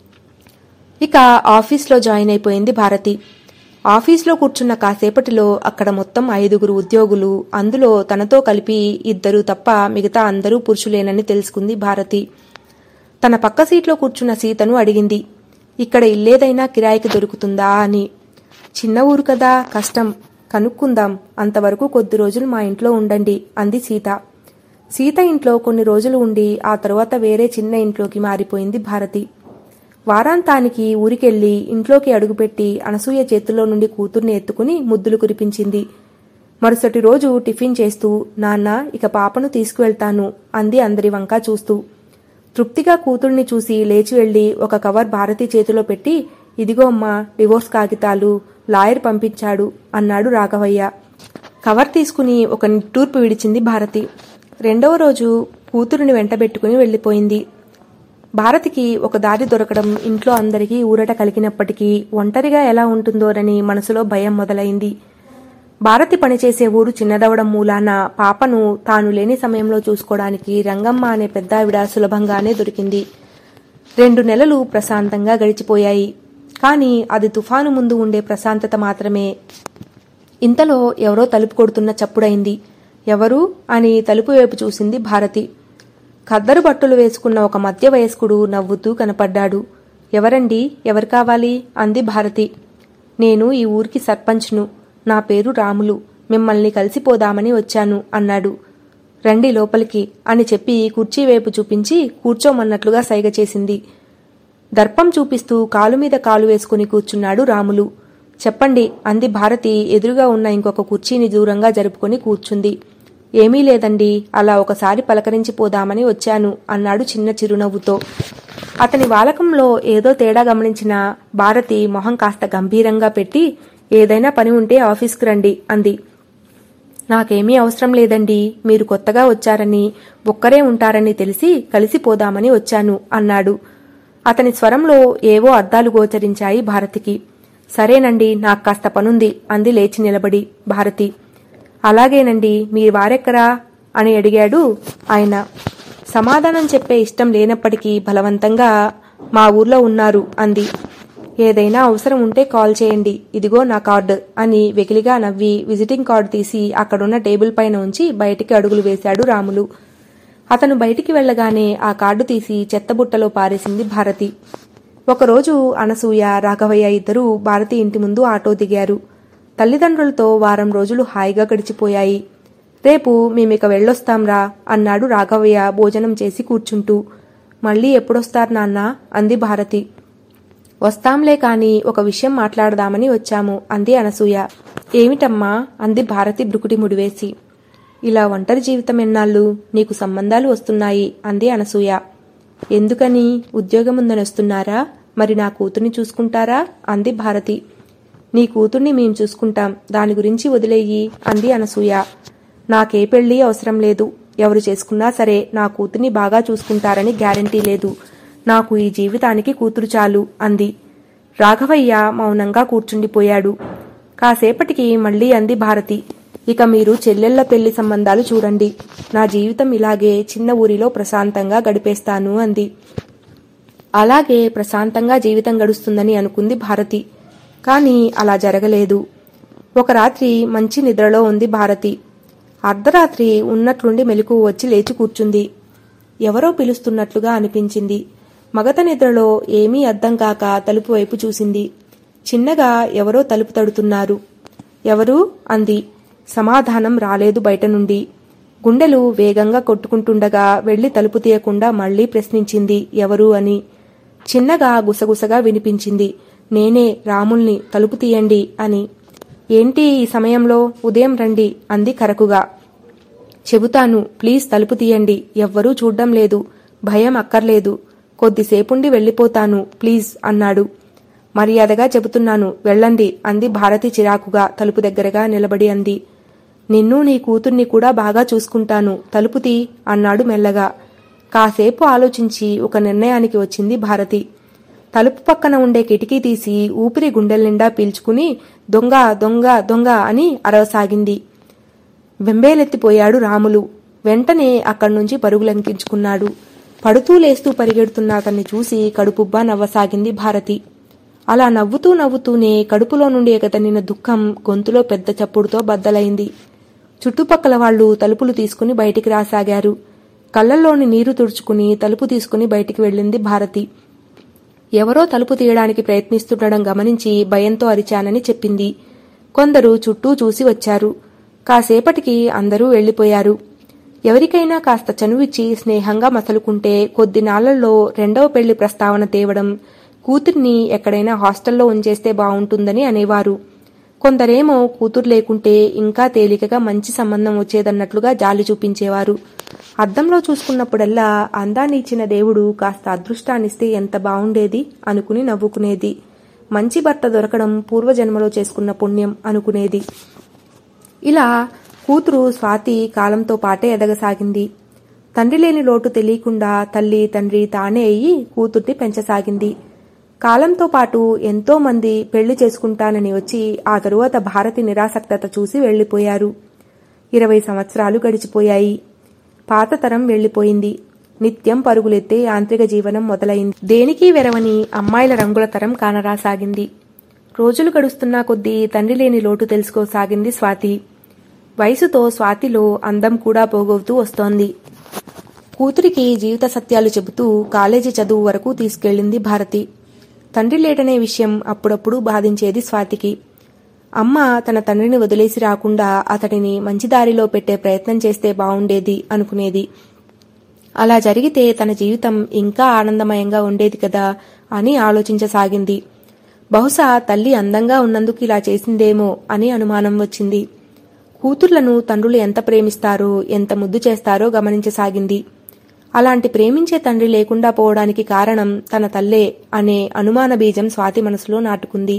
ఇక ఆఫీస్లో జాయిన్ అయిపోయింది భారతి ఆఫీస్లో కూర్చున్న కాసేపటిలో అక్కడ మొత్తం ఐదుగురు ఉద్యోగులు అందులో తనతో కలిపి ఇద్దరు తప్ప మిగతా అందరూ పురుషులేనని తెలుసుకుంది భారతి తన పక్క సీట్లో కూర్చున్న సీతను అడిగింది ఇక్కడ ఇల్లేదైనా కిరాయికి దొరుకుతుందా అని చిన్న ఊరు కదా కష్టం కనుక్కుందాం అంతవరకు కొద్ది రోజులు మా ఇంట్లో ఉండండి అంది సీత సీత ఇంట్లో కొన్ని రోజులు ఉండి ఆ తరువాత వేరే చిన్న ఇంట్లోకి మారిపోయింది భారతి వారాంతానికి ఊరికెళ్లి ఇంట్లోకి అడుగుపెట్టి అనసూయ చేతుల్లో నుండి కూతుర్ని ఎత్తుకుని ముద్దులు కురిపించింది మరుసటి రోజు టిఫిన్ చేస్తూ నాన్న ఇక పాపను తీసుకువెళ్తాను అంది అందరి వంకా చూస్తూ తృప్తిగా కూతుర్ని చూసి లేచి వెళ్లి ఒక కవర్ భారతి చేతిలో పెట్టి ఇదిగో అమ్మా డివోర్స్ కాగితాలు లాయర్ పంపించాడు అన్నాడు రాఘవయ్య కవర్ తీసుకుని ఒక నిట్టూర్పు విడిచింది భారతి రెండవ రోజు కూతురుని వెంటబెట్టుకుని వెళ్లిపోయింది భారతికి ఒక దారి దొరకడం ఇంట్లో అందరికీ ఊరట కలిగినప్పటికీ ఒంటరిగా ఎలా ఉంటుందోనని మనసులో భయం మొదలైంది భారతి పనిచేసే ఊరు చిన్నదవడం మూలాన పాపను తాను లేని సమయంలో చూసుకోవడానికి రంగమ్మ అనే పెద్దావిడ సులభంగానే దొరికింది రెండు నెలలు ప్రశాంతంగా గడిచిపోయాయి కానీ అది తుఫాను ముందు ఉండే ప్రశాంతత మాత్రమే ఇంతలో ఎవరో తలుపు కొడుతున్న చప్పుడైంది ఎవరు అని తలుపు వైపు చూసింది భారతి ఖద్దరు బట్టలు వేసుకున్న ఒక మధ్య వయస్కుడు నవ్వుతూ కనపడ్డాడు ఎవరండి ఎవరు కావాలి అంది భారతి నేను ఈ ఊరికి సర్పంచ్ను నా పేరు రాములు మిమ్మల్ని కలిసిపోదామని వచ్చాను అన్నాడు రండి లోపలికి అని చెప్పి కుర్చీ వైపు చూపించి కూర్చోమన్నట్లుగా సైగ చేసింది దర్పం చూపిస్తూ కాలు మీద కాలు వేసుకుని కూర్చున్నాడు రాములు చెప్పండి అంది భారతి ఎదురుగా ఉన్న ఇంకొక కుర్చీని దూరంగా జరుపుకొని కూర్చుంది ఏమీ లేదండి అలా ఒకసారి పలకరించి పోదామని వచ్చాను అన్నాడు చిన్న చిరునవ్వుతో అతని వాలకంలో ఏదో తేడా గమనించిన భారతి మొహం కాస్త గంభీరంగా పెట్టి ఏదైనా పని ఉంటే ఆఫీస్కి రండి అంది నాకేమీ అవసరం లేదండి మీరు కొత్తగా వచ్చారని ఒక్కరే ఉంటారని తెలిసి కలిసిపోదామని వచ్చాను అన్నాడు అతని స్వరంలో ఏవో అర్థాలు గోచరించాయి భారతికి సరేనండి నాకు కాస్త పనుంది అంది లేచి నిలబడి భారతి అలాగేనండి మీ వారెక్కరా అని అడిగాడు ఆయన సమాధానం చెప్పే ఇష్టం లేనప్పటికీ బలవంతంగా మా ఊర్లో ఉన్నారు అంది ఏదైనా అవసరం ఉంటే కాల్ చేయండి ఇదిగో నా కార్డు అని వెకిలిగా నవ్వి విజిటింగ్ కార్డు తీసి అక్కడున్న టేబుల్ పైన ఉంచి బయటికి అడుగులు వేశాడు రాములు అతను బయటికి వెళ్ళగానే ఆ కార్డు తీసి చెత్తబుట్టలో పారేసింది భారతి ఒకరోజు అనసూయ రాఘవయ్య ఇద్దరూ భారతి ఇంటి ముందు ఆటో దిగారు తల్లిదండ్రులతో వారం రోజులు హాయిగా గడిచిపోయాయి రేపు మేమిక వెళ్ళొస్తాంరా అన్నాడు రాఘవయ్య భోజనం చేసి కూర్చుంటూ మళ్ళీ ఎప్పుడొస్తారు నాన్న అంది భారతి వస్తాంలే కాని ఒక విషయం మాట్లాడదామని వచ్చాము అంది అనసూయ ఏమిటమ్మా అంది భారతి బ్రుకుటి ముడివేసి ఇలా ఒంటరి జీవితం ఎన్నాళ్ళు నీకు సంబంధాలు వస్తున్నాయి అంది అనసూయ ఎందుకని ఉద్యోగం ఉందని వస్తున్నారా మరి నా కూతుర్ని చూసుకుంటారా అంది భారతి నీ కూతుర్ని మేం చూసుకుంటాం దాని గురించి వదిలేయి అంది అనసూయ నాకే పెళ్లి అవసరం లేదు ఎవరు చేసుకున్నా సరే నా కూతుర్ని బాగా చూసుకుంటారని గ్యారంటీ లేదు నాకు ఈ జీవితానికి కూతురు చాలు అంది రాఘవయ్య మౌనంగా కూర్చుండిపోయాడు కాసేపటికి మళ్ళీ అంది భారతి ఇక మీరు చెల్లెళ్ల పెళ్లి సంబంధాలు చూడండి నా జీవితం ఇలాగే చిన్న ఊరిలో ప్రశాంతంగా గడిపేస్తాను అంది అలాగే ప్రశాంతంగా జీవితం గడుస్తుందని అనుకుంది భారతి కానీ అలా జరగలేదు ఒక రాత్రి మంచి నిద్రలో ఉంది భారతి అర్ధరాత్రి ఉన్నట్లుండి మెలకు వచ్చి లేచి కూర్చుంది ఎవరో పిలుస్తున్నట్లుగా అనిపించింది మగత నిద్రలో ఏమీ అర్థం కాక తలుపు వైపు చూసింది చిన్నగా ఎవరో తలుపు తడుతున్నారు ఎవరు అంది సమాధానం రాలేదు బయట నుండి గుండెలు వేగంగా కొట్టుకుంటుండగా వెళ్లి తలుపు తీయకుండా మళ్లీ ప్రశ్నించింది ఎవరు అని చిన్నగా గుసగుసగా వినిపించింది నేనే రాముల్ని తలుపు తీయండి అని ఏంటి ఈ సమయంలో ఉదయం రండి అంది కరకుగా చెబుతాను ప్లీజ్ తలుపు తీయండి ఎవ్వరూ చూడ్డం లేదు భయం అక్కర్లేదు కొద్దిసేపుండి వెళ్ళిపోతాను ప్లీజ్ అన్నాడు మర్యాదగా చెబుతున్నాను వెళ్ళండి అంది భారతి చిరాకుగా తలుపు దగ్గరగా నిలబడి అంది నిన్ను నీ కూతుర్ని కూడా బాగా చూసుకుంటాను తలుపు తీ అన్నాడు మెల్లగా కాసేపు ఆలోచించి ఒక నిర్ణయానికి వచ్చింది భారతి తలుపు పక్కన ఉండే కిటికీ తీసి ఊపిరి గుండెల నిండా పీల్చుకుని దొంగ దొంగ దొంగ అని అరవసాగింది వెంబేలెత్తిపోయాడు రాములు వెంటనే అక్కడి నుంచి పరుగులంకించుకున్నాడు పడుతూ లేస్తూ పరిగెడుతున్న అతన్ని చూసి కడుపుబ్బా నవ్వసాగింది భారతి అలా నవ్వుతూ నవ్వుతూనే కడుపులో నుండి ఎగతనిన దుఃఖం గొంతులో పెద్ద చప్పుడుతో బద్దలైంది చుట్టుపక్కల వాళ్లు తలుపులు తీసుకుని బయటికి రాసాగారు కళ్ళల్లోని నీరు తుడుచుకుని తలుపు తీసుకుని బయటికి వెళ్ళింది భారతి ఎవరో తలుపు తీయడానికి ప్రయత్నిస్తుండడం గమనించి భయంతో అరిచానని చెప్పింది కొందరు చుట్టూ చూసి వచ్చారు కాసేపటికి అందరూ వెళ్లిపోయారు ఎవరికైనా కాస్త చనువిచ్చి స్నేహంగా మసలుకుంటే కొద్ది నాళ్లలో రెండవ పెళ్లి ప్రస్తావన తేవడం కూతుర్ని ఎక్కడైనా హాస్టల్లో ఉంచేస్తే బావుంటుందని అనేవారు కొందరేమో కూతురు లేకుంటే ఇంకా తేలికగా మంచి సంబంధం వచ్చేదన్నట్లుగా జాలి చూపించేవారు అద్దంలో చూసుకున్నప్పుడల్లా అందాన్ని ఇచ్చిన దేవుడు కాస్త అదృష్టాన్నిస్తే ఎంత బావుండేది అనుకుని నవ్వుకునేది మంచి భర్త దొరకడం పూర్వజన్మలో చేసుకున్న పుణ్యం అనుకునేది ఇలా కూతురు స్వాతి కాలంతో పాటే ఎదగసాగింది తండ్రి లేని లోటు తెలియకుండా తల్లి తండ్రి తానే అయ్యి కూతుర్ని పెంచసాగింది కాలంతో పాటు ఎంతో మంది పెళ్లి చేసుకుంటానని వచ్చి ఆ తరువాత భారతి నిరాసక్తత చూసి వెళ్లిపోయారు ఇరవై సంవత్సరాలు గడిచిపోయాయి పాత తరం వెళ్లిపోయింది నిత్యం పరుగులెత్తే యాంత్రిక జీవనం మొదలైంది దేనికి వెరవని అమ్మాయిల రంగుల తరం కానరాసాగింది రోజులు గడుస్తున్నా కొద్దీ తండ్రి లేని లోటు తెలుసుకోసాగింది స్వాతి వయసుతో స్వాతిలో అందం కూడా పోగొవుతూ వస్తోంది కూతురికి జీవిత సత్యాలు చెబుతూ కాలేజీ చదువు వరకు తీసుకెళ్లింది భారతి తండ్రి లేటనే విషయం అప్పుడప్పుడు బాధించేది స్వాతికి అమ్మ తన తండ్రిని వదిలేసి రాకుండా అతడిని మంచి దారిలో పెట్టే ప్రయత్నం చేస్తే బావుండేది అనుకునేది అలా జరిగితే తన జీవితం ఇంకా ఆనందమయంగా ఉండేది కదా అని ఆలోచించసాగింది బహుశా తల్లి అందంగా ఉన్నందుకు ఇలా చేసిందేమో అని అనుమానం వచ్చింది కూతుర్లను తండ్రులు ఎంత ప్రేమిస్తారో ఎంత ముద్దు చేస్తారో గమనించసాగింది అలాంటి ప్రేమించే తండ్రి లేకుండా పోవడానికి కారణం తన తల్లే అనే అనుమాన బీజం స్వాతి మనసులో నాటుకుంది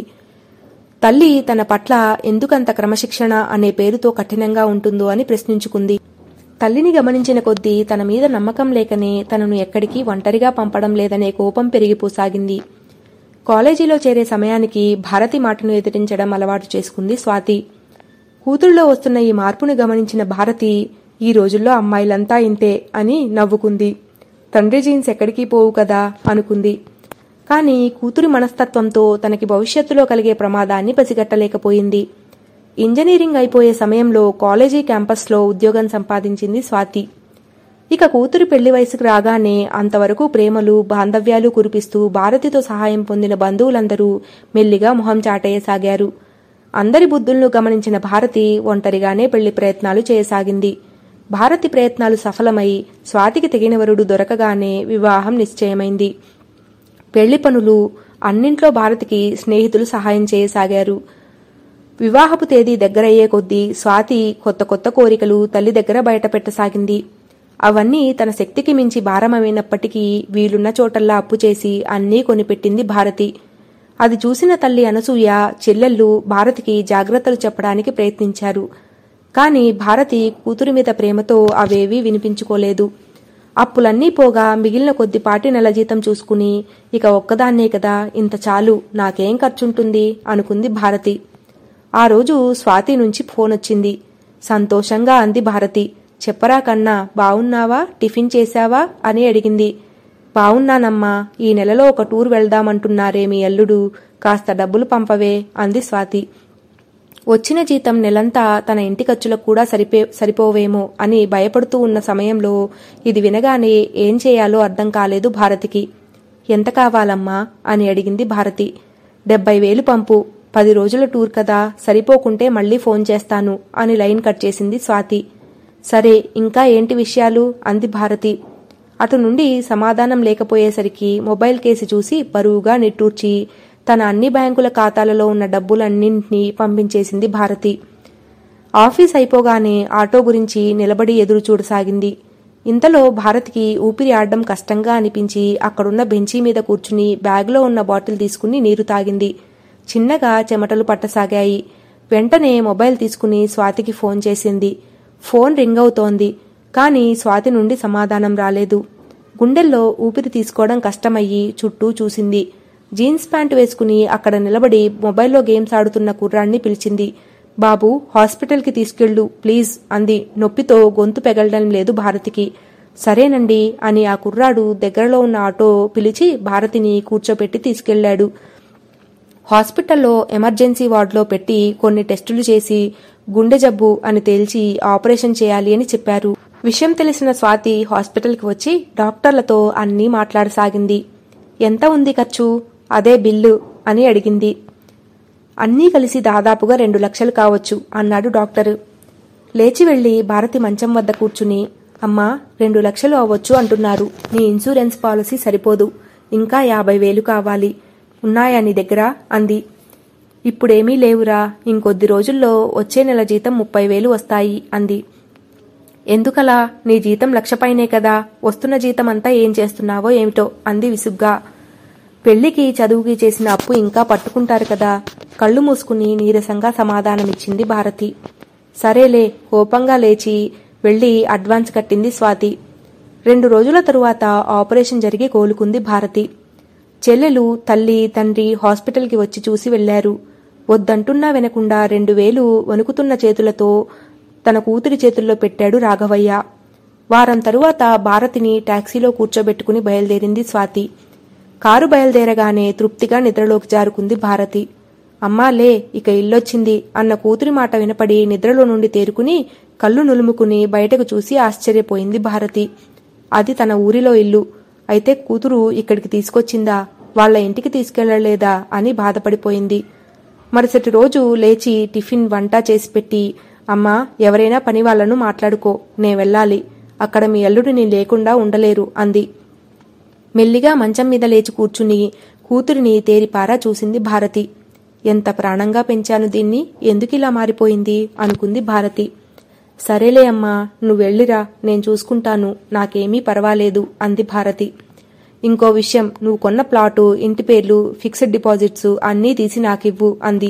తల్లి తన పట్ల ఎందుకంత క్రమశిక్షణ అనే పేరుతో కఠినంగా ఉంటుందో అని ప్రశ్నించుకుంది తల్లిని గమనించిన కొద్దీ తన మీద నమ్మకం లేకనే తనను ఎక్కడికి ఒంటరిగా పంపడం లేదనే కోపం పెరిగిపోసాగింది కాలేజీలో చేరే సమయానికి భారతి మాటను ఎదిరించడం అలవాటు చేసుకుంది స్వాతి కూతురులో వస్తున్న ఈ మార్పును గమనించిన భారతి ఈ రోజుల్లో అమ్మాయిలంతా ఇంతే అని నవ్వుకుంది తండ్రి జీన్స్ ఎక్కడికి పోవు కదా అనుకుంది కాని కూతురి మనస్తత్వంతో తనకి భవిష్యత్తులో కలిగే ప్రమాదాన్ని పసిగట్టలేకపోయింది ఇంజనీరింగ్ అయిపోయే సమయంలో కాలేజీ క్యాంపస్లో ఉద్యోగం సంపాదించింది స్వాతి ఇక కూతురి పెళ్లి వయసుకు రాగానే అంతవరకు ప్రేమలు బాంధవ్యాలు కురిపిస్తూ భారతితో సహాయం పొందిన బంధువులందరూ మెల్లిగా మొహం చాటేయసాగారు అందరి బుద్ధులను గమనించిన భారతి ఒంటరిగానే పెళ్లి ప్రయత్నాలు చేయసాగింది భారతి ప్రయత్నాలు సఫలమై స్వాతికి తెగిన వరుడు దొరకగానే వివాహం నిశ్చయమైంది పెళ్లి పనులు అన్నింట్లో భారతికి స్నేహితులు సహాయం చేయసాగారు వివాహపు తేదీ దగ్గరయ్యే కొద్దీ స్వాతి కొత్త కొత్త కోరికలు తల్లి దగ్గర బయటపెట్టసాగింది అవన్నీ తన శక్తికి మించి భారమైనప్పటికీ వీలున్న చోటల్లా అప్పు చేసి అన్నీ కొనిపెట్టింది భారతి అది చూసిన తల్లి అనసూయ చెల్లెళ్ళు భారతికి జాగ్రత్తలు చెప్పడానికి ప్రయత్నించారు కాని భారతి కూతురి మీద ప్రేమతో అవేవీ వినిపించుకోలేదు అప్పులన్నీ పోగా మిగిలిన కొద్దిపాటి నెల జీతం చూసుకుని ఇక ఒక్కదాన్నే కదా ఇంత చాలు నాకేం ఖర్చుంటుంది అనుకుంది భారతి ఆ రోజు స్వాతి నుంచి ఫోన్ వచ్చింది సంతోషంగా అంది భారతి చెప్పరా కన్నా బావున్నావా టిఫిన్ చేశావా అని అడిగింది బావున్నానమ్మా ఈ నెలలో ఒక టూర్ వెళ్దామంటున్నారే మీ అల్లుడు కాస్త డబ్బులు పంపవే అంది స్వాతి వచ్చిన జీతం నెలంతా తన ఇంటి ఖర్చులకు కూడా సరిపే సరిపోవేమో అని భయపడుతూ ఉన్న సమయంలో ఇది వినగానే ఏం చేయాలో అర్థం కాలేదు భారతికి ఎంత కావాలమ్మా అని అడిగింది భారతి డెబ్బై వేలు పంపు పది రోజుల టూర్ కదా సరిపోకుంటే మళ్ళీ ఫోన్ చేస్తాను అని లైన్ కట్ చేసింది స్వాతి సరే ఇంకా ఏంటి విషయాలు అంది భారతి అటు నుండి సమాధానం లేకపోయేసరికి మొబైల్ కేసు చూసి బరువుగా నిట్టూర్చి తన అన్ని బ్యాంకుల ఖాతాలలో ఉన్న డబ్బులన్నింటినీ పంపించేసింది భారతి ఆఫీస్ అయిపోగానే ఆటో గురించి నిలబడి ఎదురు చూడసాగింది ఇంతలో భారతికి ఊపిరి ఆడడం కష్టంగా అనిపించి అక్కడున్న బెంచీ మీద కూర్చుని బ్యాగ్లో ఉన్న బాటిల్ తీసుకుని నీరు తాగింది చిన్నగా చెమటలు పట్టసాగాయి వెంటనే మొబైల్ తీసుకుని స్వాతికి ఫోన్ చేసింది ఫోన్ రింగ్ అవుతోంది కానీ స్వాతి నుండి సమాధానం రాలేదు గుండెల్లో ఊపిరి తీసుకోవడం కష్టమయ్యి చుట్టూ చూసింది జీన్స్ ప్యాంటు వేసుకుని అక్కడ నిలబడి మొబైల్లో గేమ్స్ ఆడుతున్న కుర్రాన్ని పిలిచింది బాబు హాస్పిటల్కి తీసుకెళ్ళు ప్లీజ్ అంది నొప్పితో గొంతు పెగలడం లేదు భారతికి సరేనండి అని ఆ కుర్రాడు దగ్గరలో ఉన్న ఆటో పిలిచి భారతిని కూర్చోపెట్టి తీసుకెళ్లాడు హాస్పిటల్లో ఎమర్జెన్సీ వార్డులో పెట్టి కొన్ని టెస్టులు చేసి గుండె జబ్బు అని తేల్చి ఆపరేషన్ చేయాలి అని చెప్పారు విషయం తెలిసిన స్వాతి హాస్పిటల్కి వచ్చి డాక్టర్లతో అన్నీ మాట్లాడసాగింది ఎంత ఉంది ఖర్చు అదే బిల్లు అని అడిగింది అన్నీ కలిసి దాదాపుగా రెండు లక్షలు కావచ్చు అన్నాడు డాక్టరు లేచి వెళ్లి భారతి మంచం వద్ద కూర్చుని అమ్మా రెండు లక్షలు అవ్వచ్చు అంటున్నారు నీ ఇన్సూరెన్స్ పాలసీ సరిపోదు ఇంకా యాభై వేలు కావాలి ఉన్నాయా నీ దగ్గర అంది ఇప్పుడేమీ లేవురా ఇంకొద్ది రోజుల్లో వచ్చే నెల జీతం ముప్పై వేలు వస్తాయి అంది ఎందుకలా నీ జీతం లక్ష పైనే కదా వస్తున్న జీతం అంతా ఏం చేస్తున్నావో ఏమిటో అంది విసుగ్గా పెళ్లికి చదువుకి చేసిన అప్పు ఇంకా పట్టుకుంటారు కదా కళ్ళు మూసుకుని నీరసంగా సమాధానమిచ్చింది భారతి సరేలే కోపంగా లేచి వెళ్లి అడ్వాన్స్ కట్టింది స్వాతి రెండు రోజుల తరువాత ఆపరేషన్ జరిగి కోలుకుంది భారతి చెల్లెలు తల్లి తండ్రి హాస్పిటల్కి వచ్చి చూసి వెళ్లారు వద్దంటున్నా వినకుండా రెండు వేలు వణుకుతున్న చేతులతో తన కూతురి చేతుల్లో పెట్టాడు రాఘవయ్య వారం తరువాత భారతిని టాక్సీలో కూర్చోబెట్టుకుని బయలుదేరింది స్వాతి కారు బయలుదేరగానే తృప్తిగా నిద్రలోకి జారుకుంది భారతి అమ్మా లే ఇక ఇల్లొచ్చింది అన్న కూతురి మాట వినపడి నిద్రలో నుండి తేరుకుని కళ్ళు నులుముకుని బయటకు చూసి ఆశ్చర్యపోయింది భారతి అది తన ఊరిలో ఇల్లు అయితే కూతురు ఇక్కడికి తీసుకొచ్చిందా వాళ్ళ ఇంటికి తీసుకెళ్లలేదా అని బాధపడిపోయింది మరుసటి రోజు లేచి టిఫిన్ వంట చేసి పెట్టి అమ్మా ఎవరైనా పని వాళ్లను మాట్లాడుకో నే వెళ్ళాలి అక్కడ మీ అల్లుడిని లేకుండా ఉండలేరు అంది మెల్లిగా మంచం మీద లేచి కూర్చుని కూతురిని తేరిపారా చూసింది భారతి ఎంత ప్రాణంగా పెంచాను దీన్ని ఎందుకిలా మారిపోయింది అనుకుంది భారతి సరేలే అమ్మా నువ్వెళ్ళిరా నేను చూసుకుంటాను నాకేమీ పర్వాలేదు అంది భారతి ఇంకో విషయం నువ్వు కొన్న ప్లాటు ఇంటి పేర్లు ఫిక్స్డ్ డిపాజిట్స్ అన్నీ తీసి నాకివ్వు అంది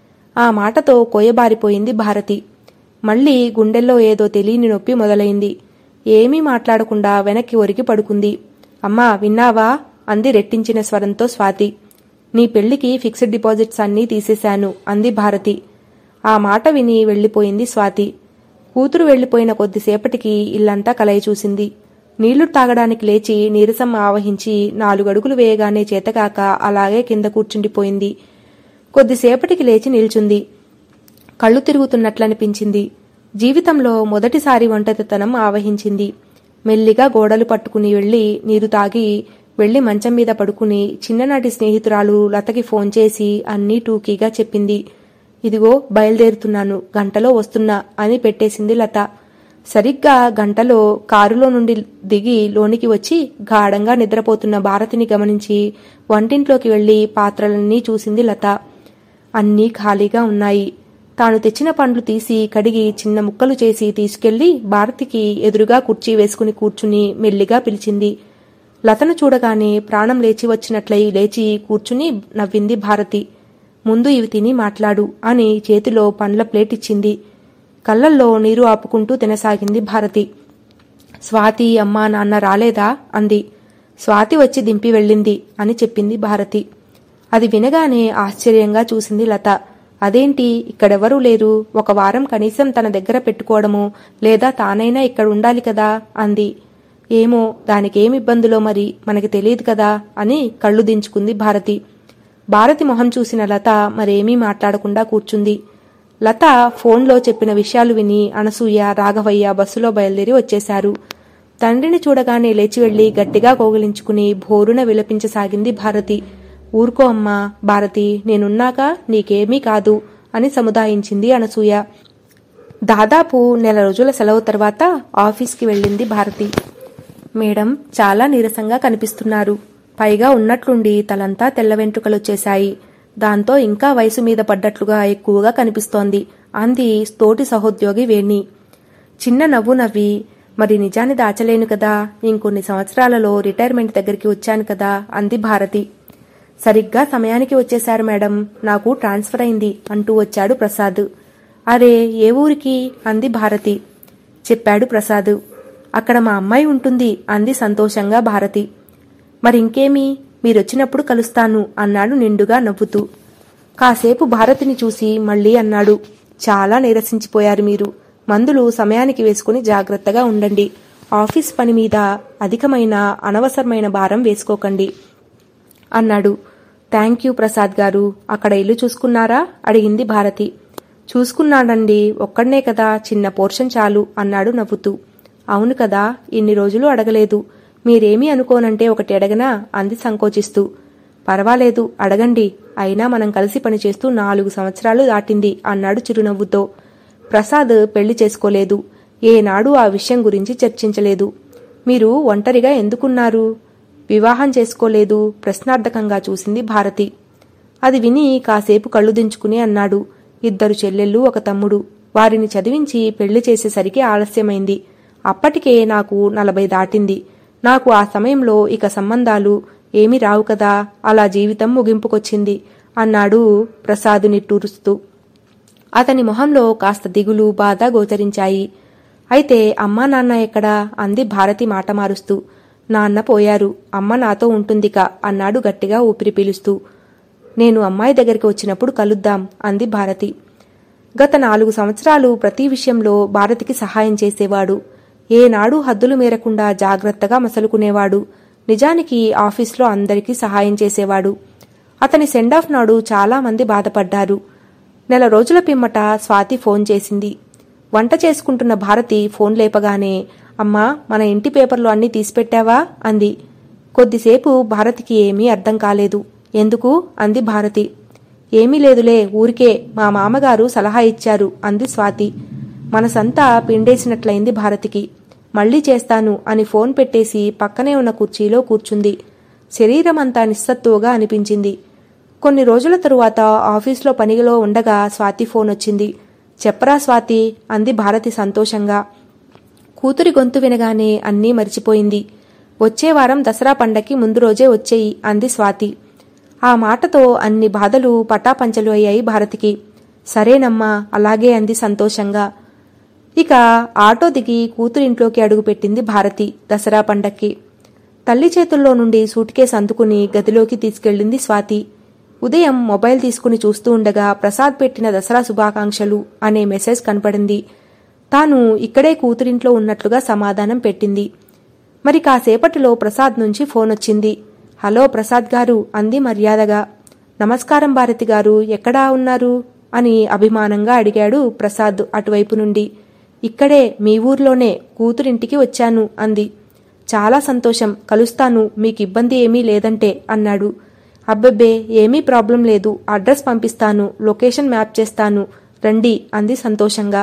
ఆ మాటతో కొయ్యబారిపోయింది భారతి మళ్ళీ గుండెల్లో ఏదో తెలియని నొప్పి మొదలైంది ఏమీ మాట్లాడకుండా వెనక్కి ఒరిగి పడుకుంది అమ్మా విన్నావా అంది రెట్టించిన స్వరంతో స్వాతి నీ పెళ్లికి ఫిక్స్డ్ డిపాజిట్స్ అన్నీ తీసేశాను అంది భారతి ఆ మాట విని వెళ్ళిపోయింది స్వాతి కూతురు వెళ్ళిపోయిన కొద్దిసేపటికి ఇల్లంతా కలయి చూసింది నీళ్లు తాగడానికి లేచి నీరసం ఆవహించి నాలుగడుగులు వేయగానే చేతకాక అలాగే కింద కూర్చుండిపోయింది కొద్దిసేపటికి లేచి నిల్చుంది కళ్ళు తిరుగుతున్నట్లనిపించింది జీవితంలో మొదటిసారి ఒంటరితనం ఆవహించింది మెల్లిగా గోడలు పట్టుకుని వెళ్లి నీరు తాగి వెళ్లి మంచం మీద పడుకుని చిన్ననాటి స్నేహితురాలు లతకి ఫోన్ చేసి అన్నీ టూకీగా చెప్పింది ఇదిగో బయలుదేరుతున్నాను గంటలో వస్తున్నా అని పెట్టేసింది లత సరిగ్గా గంటలో కారులో నుండి దిగి లోనికి వచ్చి గాఢంగా నిద్రపోతున్న భారతిని గమనించి వంటింట్లోకి వెళ్లి పాత్రలన్నీ చూసింది లత అన్నీ ఖాళీగా ఉన్నాయి తాను తెచ్చిన పండ్లు తీసి కడిగి చిన్న ముక్కలు చేసి తీసుకెళ్లి భారతికి ఎదురుగా కుర్చీ వేసుకుని కూర్చుని మెల్లిగా పిలిచింది లతను చూడగానే ప్రాణం లేచి వచ్చినట్లయి లేచి కూర్చుని నవ్వింది భారతి ముందు ఇవి తిని మాట్లాడు అని చేతిలో పండ్ల ప్లేట్ ఇచ్చింది కళ్ళల్లో నీరు ఆపుకుంటూ తినసాగింది భారతి స్వాతి అమ్మా నాన్న రాలేదా అంది స్వాతి వచ్చి దింపి వెళ్ళింది అని చెప్పింది భారతి అది వినగానే ఆశ్చర్యంగా చూసింది లత అదేంటి ఇక్కడెవరూ లేరు ఒక వారం కనీసం తన దగ్గర పెట్టుకోవడము లేదా తానైనా ఇక్కడ ఉండాలి కదా అంది ఏమో దానికేం ఇబ్బందులో మరి మనకి తెలియదు కదా అని కళ్ళు దించుకుంది భారతి భారతి మొహం చూసిన లత మరేమీ మాట్లాడకుండా కూర్చుంది లత ఫోన్లో చెప్పిన విషయాలు విని అనసూయ రాఘవయ్య బస్సులో బయలుదేరి వచ్చేశారు తండ్రిని చూడగానే లేచి వెళ్లి గట్టిగా కోగిలించుకుని భోరున విలపించసాగింది భారతి ఊరుకో అమ్మా భారతి నేనున్నాక నీకేమీ కాదు అని సముదాయించింది అనసూయ దాదాపు నెల రోజుల సెలవు తర్వాత ఆఫీస్కి వెళ్ళింది భారతి మేడం చాలా నీరసంగా కనిపిస్తున్నారు పైగా ఉన్నట్లుండి తలంతా తెల్ల వెంట్రుకలొచ్చేశాయి దాంతో ఇంకా వయసు మీద పడ్డట్లుగా ఎక్కువగా కనిపిస్తోంది అంది తోటి సహోద్యోగి వేణి చిన్న నవ్వు నవ్వి మరి నిజాన్ని దాచలేను కదా ఇంకొన్ని సంవత్సరాలలో రిటైర్మెంట్ దగ్గరికి వచ్చాను కదా అంది భారతి సరిగ్గా సమయానికి వచ్చేశారు మేడం నాకు ట్రాన్స్ఫర్ అయింది అంటూ వచ్చాడు ప్రసాద్ అరే ఏ ఊరికి అంది భారతి చెప్పాడు ప్రసాద్ అక్కడ మా అమ్మాయి ఉంటుంది అంది సంతోషంగా భారతి మరింకేమి మీరొచ్చినప్పుడు కలుస్తాను అన్నాడు నిండుగా నవ్వుతూ కాసేపు భారతిని చూసి మళ్ళీ అన్నాడు చాలా నీరసించిపోయారు మీరు మందులు సమయానికి వేసుకుని జాగ్రత్తగా ఉండండి ఆఫీస్ పని మీద అధికమైన అనవసరమైన భారం వేసుకోకండి అన్నాడు థ్యాంక్ యూ ప్రసాద్ గారు అక్కడ ఇల్లు చూసుకున్నారా అడిగింది భారతి చూసుకున్నాడండి ఒక్కడనే కదా చిన్న పోర్షన్ చాలు అన్నాడు నవ్వుతూ అవును కదా ఇన్ని రోజులు అడగలేదు మీరేమీ అనుకోనంటే ఒకటి అడగనా అంది సంకోచిస్తూ పర్వాలేదు అడగండి అయినా మనం కలిసి పనిచేస్తూ నాలుగు సంవత్సరాలు దాటింది అన్నాడు చిరునవ్వుతో ప్రసాద్ పెళ్లి చేసుకోలేదు ఏనాడు ఆ విషయం గురించి చర్చించలేదు మీరు ఒంటరిగా ఎందుకున్నారు వివాహం చేసుకోలేదు ప్రశ్నార్థకంగా చూసింది భారతి అది విని కాసేపు కళ్ళు దించుకుని అన్నాడు ఇద్దరు చెల్లెళ్ళు ఒక తమ్ముడు వారిని చదివించి పెళ్లి చేసేసరికి ఆలస్యమైంది అప్పటికే నాకు నలభై దాటింది నాకు ఆ సమయంలో ఇక సంబంధాలు ఏమీ రావు కదా అలా జీవితం ముగింపుకొచ్చింది అన్నాడు ప్రసాద్ నిట్టూరుస్తూ అతని మొహంలో కాస్త దిగులు బాధ గోచరించాయి అయితే అమ్మా నాన్న ఎక్కడా అంది భారతి మాట మారుస్తూ నాన్న పోయారు అమ్మ నాతో ఉంటుందిక అన్నాడు గట్టిగా ఊపిరి పీలుస్తూ నేను అమ్మాయి దగ్గరికి వచ్చినప్పుడు కలుద్దాం అంది భారతి గత నాలుగు సంవత్సరాలు ప్రతి విషయంలో భారతికి సహాయం చేసేవాడు ఏనాడు హద్దులు మేరకుండా జాగ్రత్తగా మసలుకునేవాడు నిజానికి ఆఫీస్లో అందరికీ సహాయం చేసేవాడు అతని సెండాఫ్ నాడు చాలా మంది బాధపడ్డారు నెల రోజుల పిమ్మట స్వాతి ఫోన్ చేసింది వంట చేసుకుంటున్న భారతి ఫోన్ లేపగానే అమ్మా మన ఇంటి పేపర్లో అన్నీ తీసిపెట్టావా అంది కొద్దిసేపు భారతికి ఏమీ అర్థం కాలేదు ఎందుకు అంది భారతి ఏమీ లేదులే ఊరికే మా మామగారు సలహా ఇచ్చారు అంది స్వాతి మనసంతా పిండేసినట్లయింది భారతికి మళ్ళీ చేస్తాను అని ఫోన్ పెట్టేసి పక్కనే ఉన్న కుర్చీలో కూర్చుంది శరీరమంతా నిస్సత్తువుగా అనిపించింది కొన్ని రోజుల తరువాత ఆఫీస్లో పనిలో ఉండగా స్వాతి ఫోన్ వచ్చింది చెప్పరా స్వాతి అంది భారతి సంతోషంగా కూతురి గొంతు వినగానే అన్నీ మరిచిపోయింది వచ్చే వారం దసరా పండక్కి ముందు రోజే వచ్చేయి అంది స్వాతి ఆ మాటతో అన్ని బాధలు పటాపంచలు అయ్యాయి భారతికి సరేనమ్మా అలాగే అంది సంతోషంగా ఇక ఆటో దిగి కూతురింట్లోకి అడుగుపెట్టింది భారతి దసరా పండక్కి తల్లి చేతుల్లో నుండి సూట్ కేసు అందుకుని గదిలోకి తీసుకెళ్ళింది స్వాతి ఉదయం మొబైల్ తీసుకుని చూస్తూ ఉండగా ప్రసాద్ పెట్టిన దసరా శుభాకాంక్షలు అనే మెసేజ్ కనపడింది తాను ఇక్కడే కూతురింట్లో ఉన్నట్లుగా సమాధానం పెట్టింది మరి కాసేపటిలో ప్రసాద్ నుంచి ఫోన్ వచ్చింది హలో ప్రసాద్ గారు అంది మర్యాదగా నమస్కారం భారతి గారు ఎక్కడా ఉన్నారు అని అభిమానంగా అడిగాడు ప్రసాద్ అటువైపు నుండి ఇక్కడే మీ ఊర్లోనే కూతురింటికి వచ్చాను అంది చాలా సంతోషం కలుస్తాను మీకు ఇబ్బంది ఏమీ లేదంటే అన్నాడు అబ్బబ్బే ఏమీ ప్రాబ్లం లేదు అడ్రస్ పంపిస్తాను లొకేషన్ మ్యాప్ చేస్తాను రండి అంది సంతోషంగా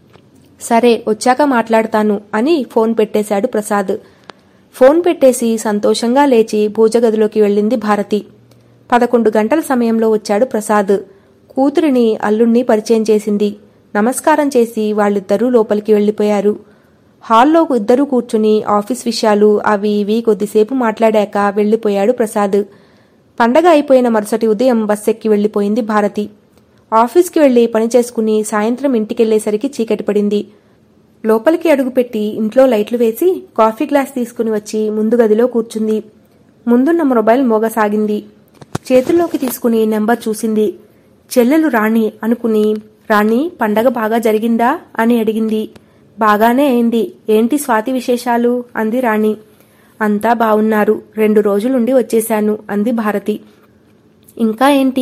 సరే వచ్చాక మాట్లాడతాను అని ఫోన్ పెట్టేశాడు ప్రసాద్ ఫోన్ పెట్టేసి సంతోషంగా లేచి పూజగదిలోకి వెళ్ళింది భారతి పదకొండు గంటల సమయంలో వచ్చాడు ప్రసాద్ కూతురిని అల్లుణ్ణి పరిచయం చేసింది నమస్కారం చేసి వాళ్ళిద్దరూ లోపలికి వెళ్ళిపోయారు హాల్లో ఇద్దరూ కూర్చుని ఆఫీస్ విషయాలు అవి ఇవి కొద్దిసేపు మాట్లాడాక వెళ్ళిపోయాడు ప్రసాద్ పండగ అయిపోయిన మరుసటి ఉదయం బస్ ఎక్కి వెళ్ళిపోయింది భారతి ఆఫీస్కి వెళ్లి పని చేసుకుని సాయంత్రం ఇంటికెళ్లేసరికి చీకటి పడింది లోపలికి అడుగుపెట్టి ఇంట్లో లైట్లు వేసి కాఫీ గ్లాస్ తీసుకుని వచ్చి ముందు గదిలో కూర్చుంది ముందున్న మొబైల్ మోగసాగింది చేతుల్లోకి తీసుకుని నెంబర్ చూసింది చెల్లెలు రాణి అనుకుని రాణి పండగ బాగా జరిగిందా అని అడిగింది బాగానే అయింది ఏంటి స్వాతి విశేషాలు అంది రాణి అంతా బావున్నారు రెండు రోజులుండి వచ్చేశాను అంది భారతి ఇంకా ఏంటి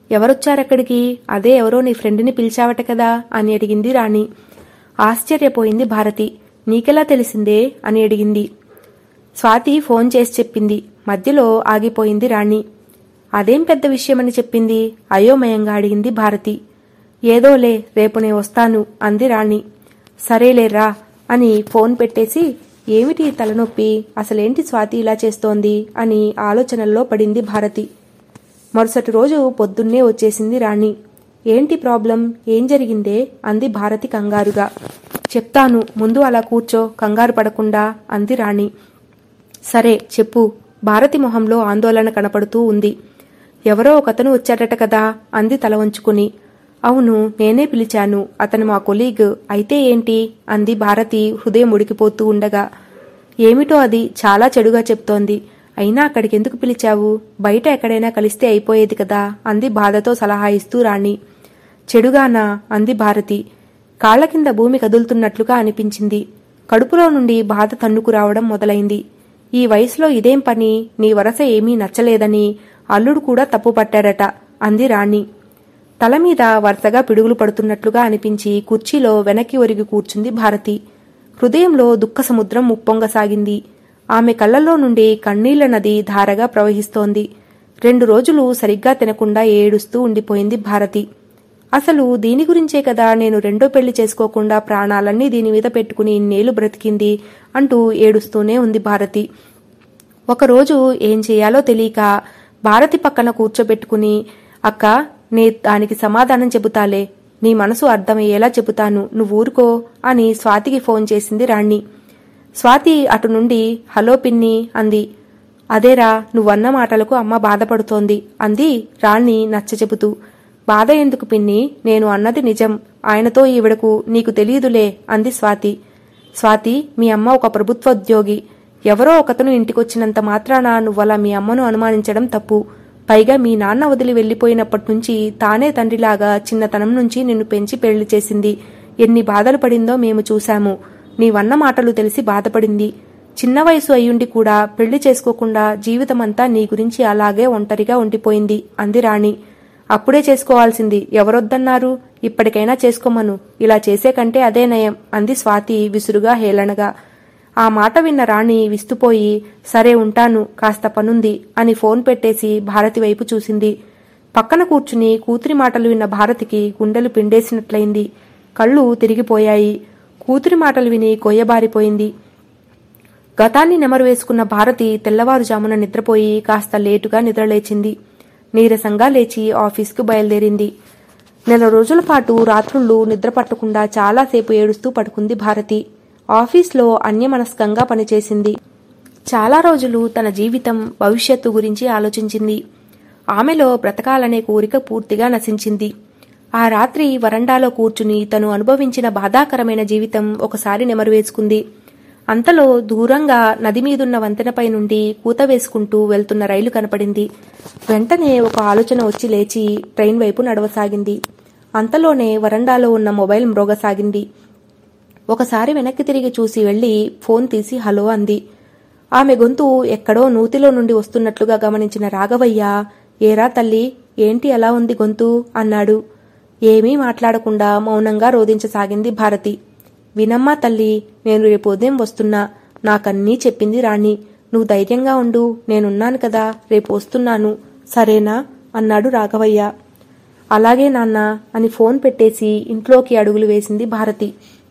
ఎవరొచ్చారక్కడికి అదే ఎవరో నీ ఫ్రెండ్ని పిలిచావట కదా అని అడిగింది రాణి ఆశ్చర్యపోయింది భారతి నీకెలా తెలిసిందే అని అడిగింది స్వాతి ఫోన్ చేసి చెప్పింది మధ్యలో ఆగిపోయింది రాణి అదేం పెద్ద విషయమని చెప్పింది అయోమయంగా అడిగింది భారతి ఏదోలే రేపు నే వస్తాను అంది రాణి సరేలేరా అని ఫోన్ పెట్టేసి ఏమిటి ఈ తలనొప్పి అసలేంటి స్వాతి ఇలా చేస్తోంది అని ఆలోచనల్లో పడింది భారతి మరుసటి రోజు పొద్దున్నే వచ్చేసింది రాణి ఏంటి ప్రాబ్లం ఏం జరిగిందే అంది భారతి కంగారుగా చెప్తాను ముందు అలా కూర్చో కంగారు పడకుండా అంది రాణి సరే చెప్పు భారతి మొహంలో ఆందోళన కనపడుతూ ఉంది ఎవరో ఒకతను వచ్చాడట కదా అంది తల వంచుకుని అవును నేనే పిలిచాను అతను మా కొలీగ్ అయితే ఏంటి అంది భారతి హృదయం ఉడికిపోతూ ఉండగా ఏమిటో అది చాలా చెడుగా చెప్తోంది అయినా అక్కడికెందుకు పిలిచావు బయట ఎక్కడైనా కలిస్తే అయిపోయేది కదా అంది బాధతో సలహా ఇస్తూ రాణి చెడుగానా అంది భారతి కాళ్ల కింద భూమి కదులుతున్నట్లుగా అనిపించింది కడుపులో నుండి బాధ తన్నుకు రావడం మొదలైంది ఈ వయసులో ఇదేం పని నీ వరస ఏమీ నచ్చలేదని అల్లుడు కూడా తప్పు పట్టాడట అంది రాణి తల మీద వరుసగా పిడుగులు పడుతున్నట్లుగా అనిపించి కుర్చీలో వెనక్కి ఒరిగి కూర్చుంది భారతి హృదయంలో దుఃఖ సముద్రం ఉప్పొంగసాగింది ఆమె కళ్ళల్లో నుండి కన్నీళ్ల నది ధారగా ప్రవహిస్తోంది రెండు రోజులు సరిగ్గా తినకుండా ఏడుస్తూ ఉండిపోయింది భారతి అసలు దీని గురించే కదా నేను రెండో పెళ్లి చేసుకోకుండా ప్రాణాలన్నీ దీని మీద పెట్టుకుని ఇన్నేళ్లు బ్రతికింది అంటూ ఏడుస్తూనే ఉంది భారతి ఒకరోజు ఏం చేయాలో తెలియక భారతి పక్కన కూర్చోబెట్టుకుని అక్క నే దానికి సమాధానం చెబుతాలే నీ మనసు అర్థమయ్యేలా చెబుతాను నువ్వు ఊరుకో అని స్వాతికి ఫోన్ చేసింది రాణి స్వాతి అటు నుండి హలో పిన్ని అంది అదేరా నువ్వన్న మాటలకు అమ్మ బాధపడుతోంది అంది రాణి నచ్చచెబుతూ బాధ ఎందుకు పిన్ని నేను అన్నది నిజం ఆయనతో ఈవిడకు నీకు తెలియదులే అంది స్వాతి స్వాతి మీ అమ్మ ఒక ప్రభుత్వోద్యోగి ఎవరో ఒకతను ఇంటికొచ్చినంత మాత్రాన నువ్వలా మీ అమ్మను అనుమానించడం తప్పు పైగా మీ నాన్న వదిలి వెళ్లిపోయినప్పటి నుంచి తానే తండ్రిలాగా చిన్నతనం నుంచి నిన్ను పెంచి పెళ్లి చేసింది ఎన్ని బాధలు పడిందో మేము చూశాము నీవన్న మాటలు తెలిసి బాధపడింది చిన్న వయసు అయ్యుండి కూడా పెళ్లి చేసుకోకుండా జీవితమంతా నీ గురించి అలాగే ఒంటరిగా ఉండిపోయింది అంది రాణి అప్పుడే చేసుకోవాల్సింది ఎవరొద్దన్నారు ఇప్పటికైనా చేసుకోమను ఇలా చేసే కంటే అదే నయం అంది స్వాతి విసురుగా హేళనగా ఆ మాట విన్న రాణి విస్తుపోయి సరే ఉంటాను కాస్త పనుంది అని ఫోన్ పెట్టేసి భారతి వైపు చూసింది పక్కన కూర్చుని కూతురి మాటలు విన్న భారతికి గుండెలు పిండేసినట్లయింది కళ్ళు తిరిగిపోయాయి కూతురి మాటలు విని కొయ్యబారిపోయింది గతాన్ని నెమరు వేసుకున్న భారతి తెల్లవారుజామున నిద్రపోయి కాస్త లేటుగా నిద్రలేచింది నీరసంగా లేచి ఆఫీస్కు బయలుదేరింది నెల రోజుల పాటు రాత్రుళ్ళు నిద్ర పట్టకుండా చాలాసేపు ఏడుస్తూ పడుకుంది భారతి ఆఫీస్లో అన్యమనస్కంగా పనిచేసింది చాలా రోజులు తన జీవితం భవిష్యత్తు గురించి ఆలోచించింది ఆమెలో బ్రతకాలనే కోరిక పూర్తిగా నశించింది ఆ రాత్రి వరండాలో కూర్చుని తను అనుభవించిన బాధాకరమైన జీవితం ఒకసారి నెమరు వేసుకుంది అంతలో దూరంగా నది మీదున్న వంతెనపై నుండి కూత వేసుకుంటూ వెళ్తున్న రైలు కనపడింది వెంటనే ఒక ఆలోచన వచ్చి లేచి ట్రైన్ వైపు నడవసాగింది అంతలోనే వరండాలో ఉన్న మొబైల్ మ్రోగసాగింది ఒకసారి వెనక్కి తిరిగి చూసి వెళ్లి ఫోన్ తీసి హలో అంది ఆమె గొంతు ఎక్కడో నూతిలో నుండి వస్తున్నట్లుగా గమనించిన రాఘవయ్య ఏరా తల్లి ఏంటి అలా ఉంది గొంతు అన్నాడు ఏమీ మాట్లాడకుండా మౌనంగా రోధించసాగింది భారతి వినమ్మా తల్లి నేను రేపు ఉదయం వస్తున్నా నాకన్నీ చెప్పింది రాణి నువ్వు ధైర్యంగా ఉండు నేనున్నాను కదా రేపు వస్తున్నాను సరేనా అన్నాడు రాఘవయ్య అలాగే నాన్న అని ఫోన్ పెట్టేసి ఇంట్లోకి అడుగులు వేసింది భారతి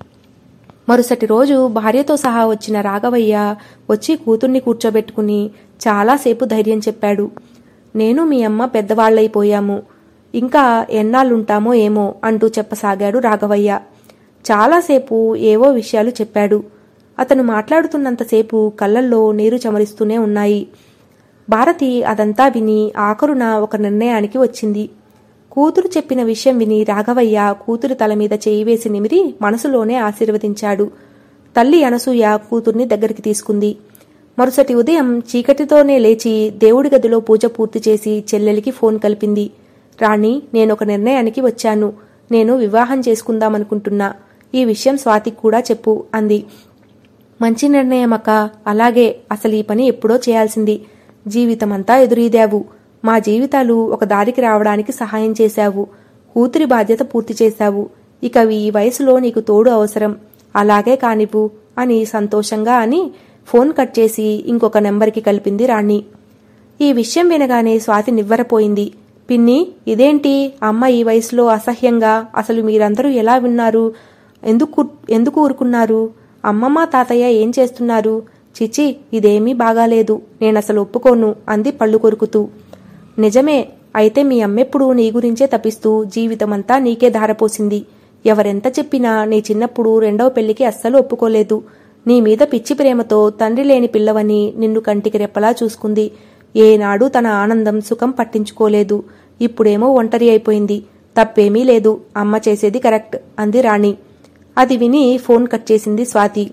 మరుసటి రోజు భార్యతో సహా వచ్చిన రాఘవయ్య వచ్చి కూతుర్ని కూర్చోబెట్టుకుని చాలాసేపు ధైర్యం చెప్పాడు నేను మీ అమ్మ పెద్దవాళ్లైపోయాము ఇంకా ఎన్నాళ్ళుంటామో ఏమో అంటూ చెప్పసాగాడు రాఘవయ్య చాలాసేపు ఏవో విషయాలు చెప్పాడు అతను మాట్లాడుతున్నంతసేపు కళ్ళల్లో నీరు చమరిస్తూనే ఉన్నాయి భారతి అదంతా విని ఆఖరున ఒక నిర్ణయానికి వచ్చింది కూతురు చెప్పిన విషయం విని రాఘవయ్య కూతురు తల మీద చేయి వేసి నిమిరి మనసులోనే ఆశీర్వదించాడు తల్లి అనసూయ కూతుర్ని దగ్గరికి తీసుకుంది మరుసటి ఉదయం చీకటితోనే లేచి దేవుడి గదిలో పూజ పూర్తి చేసి చెల్లెలికి ఫోన్ కలిపింది రాణి నేనొక నిర్ణయానికి వచ్చాను నేను వివాహం చేసుకుందామనుకుంటున్నా ఈ విషయం స్వాతికి కూడా చెప్పు అంది మంచి నిర్ణయం అక్క అలాగే అసలు ఈ పని ఎప్పుడో చేయాల్సింది జీవితమంతా ఎదురీదావు మా జీవితాలు ఒక దారికి రావడానికి సహాయం చేశావు కూతురి బాధ్యత పూర్తి చేశావు ఇక ఈ వయసులో నీకు తోడు అవసరం అలాగే కానివ్వు అని సంతోషంగా అని ఫోన్ కట్ చేసి ఇంకొక నెంబర్కి కలిపింది రాణి ఈ విషయం వినగానే స్వాతి నివ్వరపోయింది పిన్ని ఇదేంటి అమ్మ ఈ వయసులో అసహ్యంగా అసలు మీరందరూ ఎలా విన్నారు ఎందుకు ఎందుకు ఊరుకున్నారు అమ్మమ్మ తాతయ్య ఏం చేస్తున్నారు చిచి ఇదేమీ బాగాలేదు నేనసలు ఒప్పుకోను అంది పళ్ళు కొరుకుతూ నిజమే అయితే మీ అమ్మెప్పుడు నీ గురించే తపిస్తూ జీవితమంతా నీకే ధారపోసింది ఎవరెంత చెప్పినా నీ చిన్నప్పుడు రెండవ పెళ్లికి అస్సలు ఒప్పుకోలేదు నీ మీద పిచ్చి ప్రేమతో తండ్రి లేని పిల్లవని నిన్ను కంటికి రెప్పలా చూసుకుంది ఏనాడు తన ఆనందం సుఖం పట్టించుకోలేదు ఇప్పుడేమో ఒంటరి అయిపోయింది తప్పేమీ లేదు అమ్మ చేసేది కరెక్ట్ అంది రాణి అది విని ఫోన్ కట్ చేసింది స్వాతి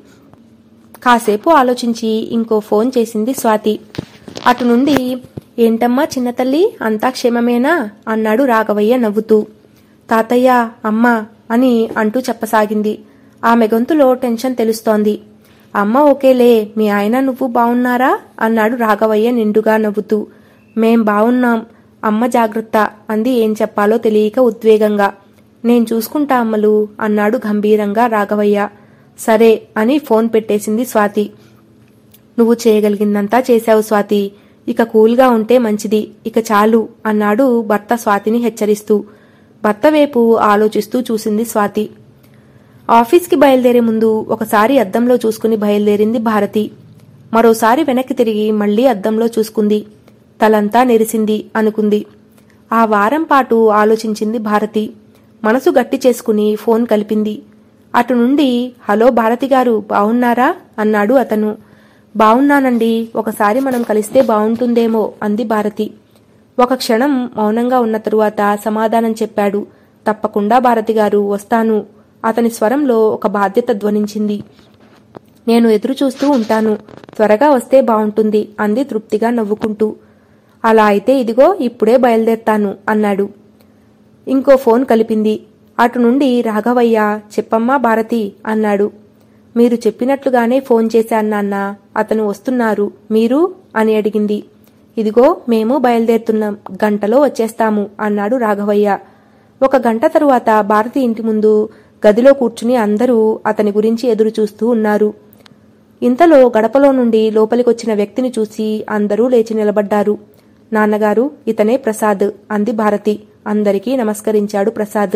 కాసేపు ఆలోచించి ఇంకో ఫోన్ చేసింది స్వాతి అటు నుండి ఏంటమ్మా చిన్నతల్లి అంతా క్షేమమేనా అన్నాడు రాఘవయ్య నవ్వుతూ తాతయ్య అమ్మా అని అంటూ చెప్పసాగింది ఆమె గొంతులో టెన్షన్ తెలుస్తోంది అమ్మ ఓకేలే మీ ఆయన నువ్వు బావున్నారా అన్నాడు రాఘవయ్య నిండుగా నవ్వుతూ మేం బావున్నాం అమ్మ జాగ్రత్త అంది ఏం చెప్పాలో తెలియక ఉద్వేగంగా నేను చూసుకుంటా అమ్మలు అన్నాడు గంభీరంగా రాఘవయ్య సరే అని ఫోన్ పెట్టేసింది స్వాతి నువ్వు చేయగలిగిందంతా చేశావు స్వాతి ఇక కూల్గా ఉంటే మంచిది ఇక చాలు అన్నాడు భర్త స్వాతిని హెచ్చరిస్తూ భర్త వైపు ఆలోచిస్తూ చూసింది స్వాతి ఆఫీస్కి బయలుదేరే ముందు ఒకసారి అద్దంలో చూసుకుని బయలుదేరింది భారతి మరోసారి వెనక్కి తిరిగి మళ్లీ అద్దంలో చూసుకుంది తలంతా నెరిసింది అనుకుంది ఆ వారం పాటు ఆలోచించింది భారతి మనసు గట్టి చేసుకుని ఫోన్ కలిపింది అటు నుండి హలో భారతి గారు బావున్నారా అన్నాడు అతను బావున్నానండి ఒకసారి మనం కలిస్తే బావుంటుందేమో అంది భారతి ఒక క్షణం మౌనంగా ఉన్న తరువాత సమాధానం చెప్పాడు తప్పకుండా భారతి గారు వస్తాను అతని స్వరంలో ఒక బాధ్యత ధ్వనించింది నేను ఎదురు చూస్తూ ఉంటాను త్వరగా వస్తే బావుంటుంది అంది తృప్తిగా నవ్వుకుంటూ అలా అయితే ఇదిగో ఇప్పుడే బయలుదేరతాను అన్నాడు ఇంకో ఫోన్ కలిపింది అటు నుండి రాఘవయ్య చెప్పమ్మా భారతి అన్నాడు మీరు చెప్పినట్లుగానే ఫోన్ చేశాను నాన్న అతను వస్తున్నారు మీరు అని అడిగింది ఇదిగో మేము బయలుదేరుతున్నాం గంటలో వచ్చేస్తాము అన్నాడు రాఘవయ్య ఒక గంట తరువాత భారతి ఇంటి ముందు గదిలో కూర్చుని అందరూ అతని గురించి ఎదురు చూస్తూ ఉన్నారు ఇంతలో గడపలో నుండి లోపలికొచ్చిన వ్యక్తిని చూసి అందరూ లేచి నిలబడ్డారు నాన్నగారు ఇతనే ప్రసాద్ అంది భారతి అందరికీ నమస్కరించాడు ప్రసాద్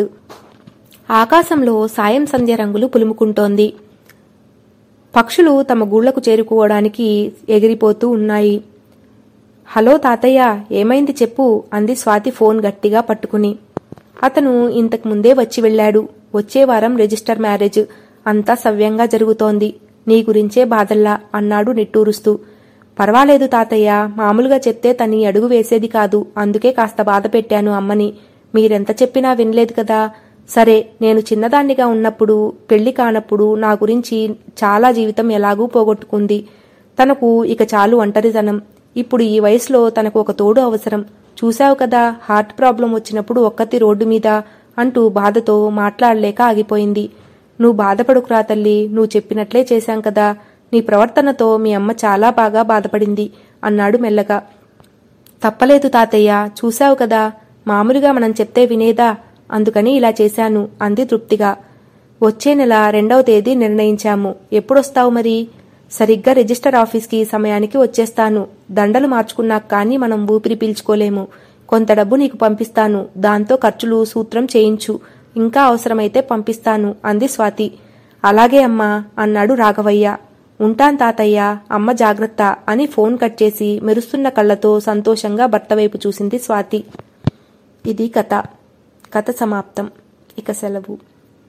ఆకాశంలో సాయం సంధ్య రంగులు పులుముకుంటోంది పక్షులు తమ గూళ్లకు చేరుకోవడానికి ఎగిరిపోతూ ఉన్నాయి హలో తాతయ్య ఏమైంది చెప్పు అంది స్వాతి ఫోన్ గట్టిగా పట్టుకుని అతను ఇంతకు ముందే వచ్చి వెళ్ళాడు వచ్చే వారం రిజిస్టర్ మ్యారేజ్ అంతా సవ్యంగా జరుగుతోంది నీ గురించే బాధల్లా అన్నాడు నిట్టూరుస్తూ పర్వాలేదు తాతయ్య మామూలుగా చెప్తే తని అడుగు వేసేది కాదు అందుకే కాస్త బాధ పెట్టాను అమ్మని మీరెంత చెప్పినా వినలేదు కదా సరే నేను చిన్నదాన్నిగా ఉన్నప్పుడు పెళ్లి కానప్పుడు నా గురించి చాలా జీవితం ఎలాగూ పోగొట్టుకుంది తనకు ఇక చాలు ఒంటరితనం ఇప్పుడు ఈ వయసులో తనకు ఒక తోడు అవసరం చూశావు కదా హార్ట్ ప్రాబ్లం వచ్చినప్పుడు ఒక్కతి రోడ్డు మీద అంటూ బాధతో మాట్లాడలేక ఆగిపోయింది నువ్వు బాధపడుకురా తల్లి నువ్వు చెప్పినట్లే చేశాం కదా నీ ప్రవర్తనతో మీ అమ్మ చాలా బాగా బాధపడింది అన్నాడు మెల్లగా తప్పలేదు తాతయ్య చూశావు కదా మామూలుగా మనం చెప్తే వినేదా అందుకని ఇలా చేశాను అంది తృప్తిగా వచ్చే నెల రెండవ తేదీ నిర్ణయించాము ఎప్పుడొస్తావు మరి సరిగ్గా రిజిస్టర్ ఆఫీస్కి సమయానికి వచ్చేస్తాను దండలు మార్చుకున్నాక కానీ మనం ఊపిరి పీల్చుకోలేము కొంత డబ్బు నీకు పంపిస్తాను దాంతో ఖర్చులు సూత్రం చేయించు ఇంకా అవసరమైతే పంపిస్తాను అంది స్వాతి అలాగే అమ్మా అన్నాడు రాఘవయ్య ఉంటాన్ తాతయ్య అమ్మ జాగ్రత్త అని ఫోన్ కట్ చేసి మెరుస్తున్న కళ్ళతో సంతోషంగా భర్త వైపు చూసింది స్వాతి ఇది కథ కథ సమాప్తం ఇక సెలవు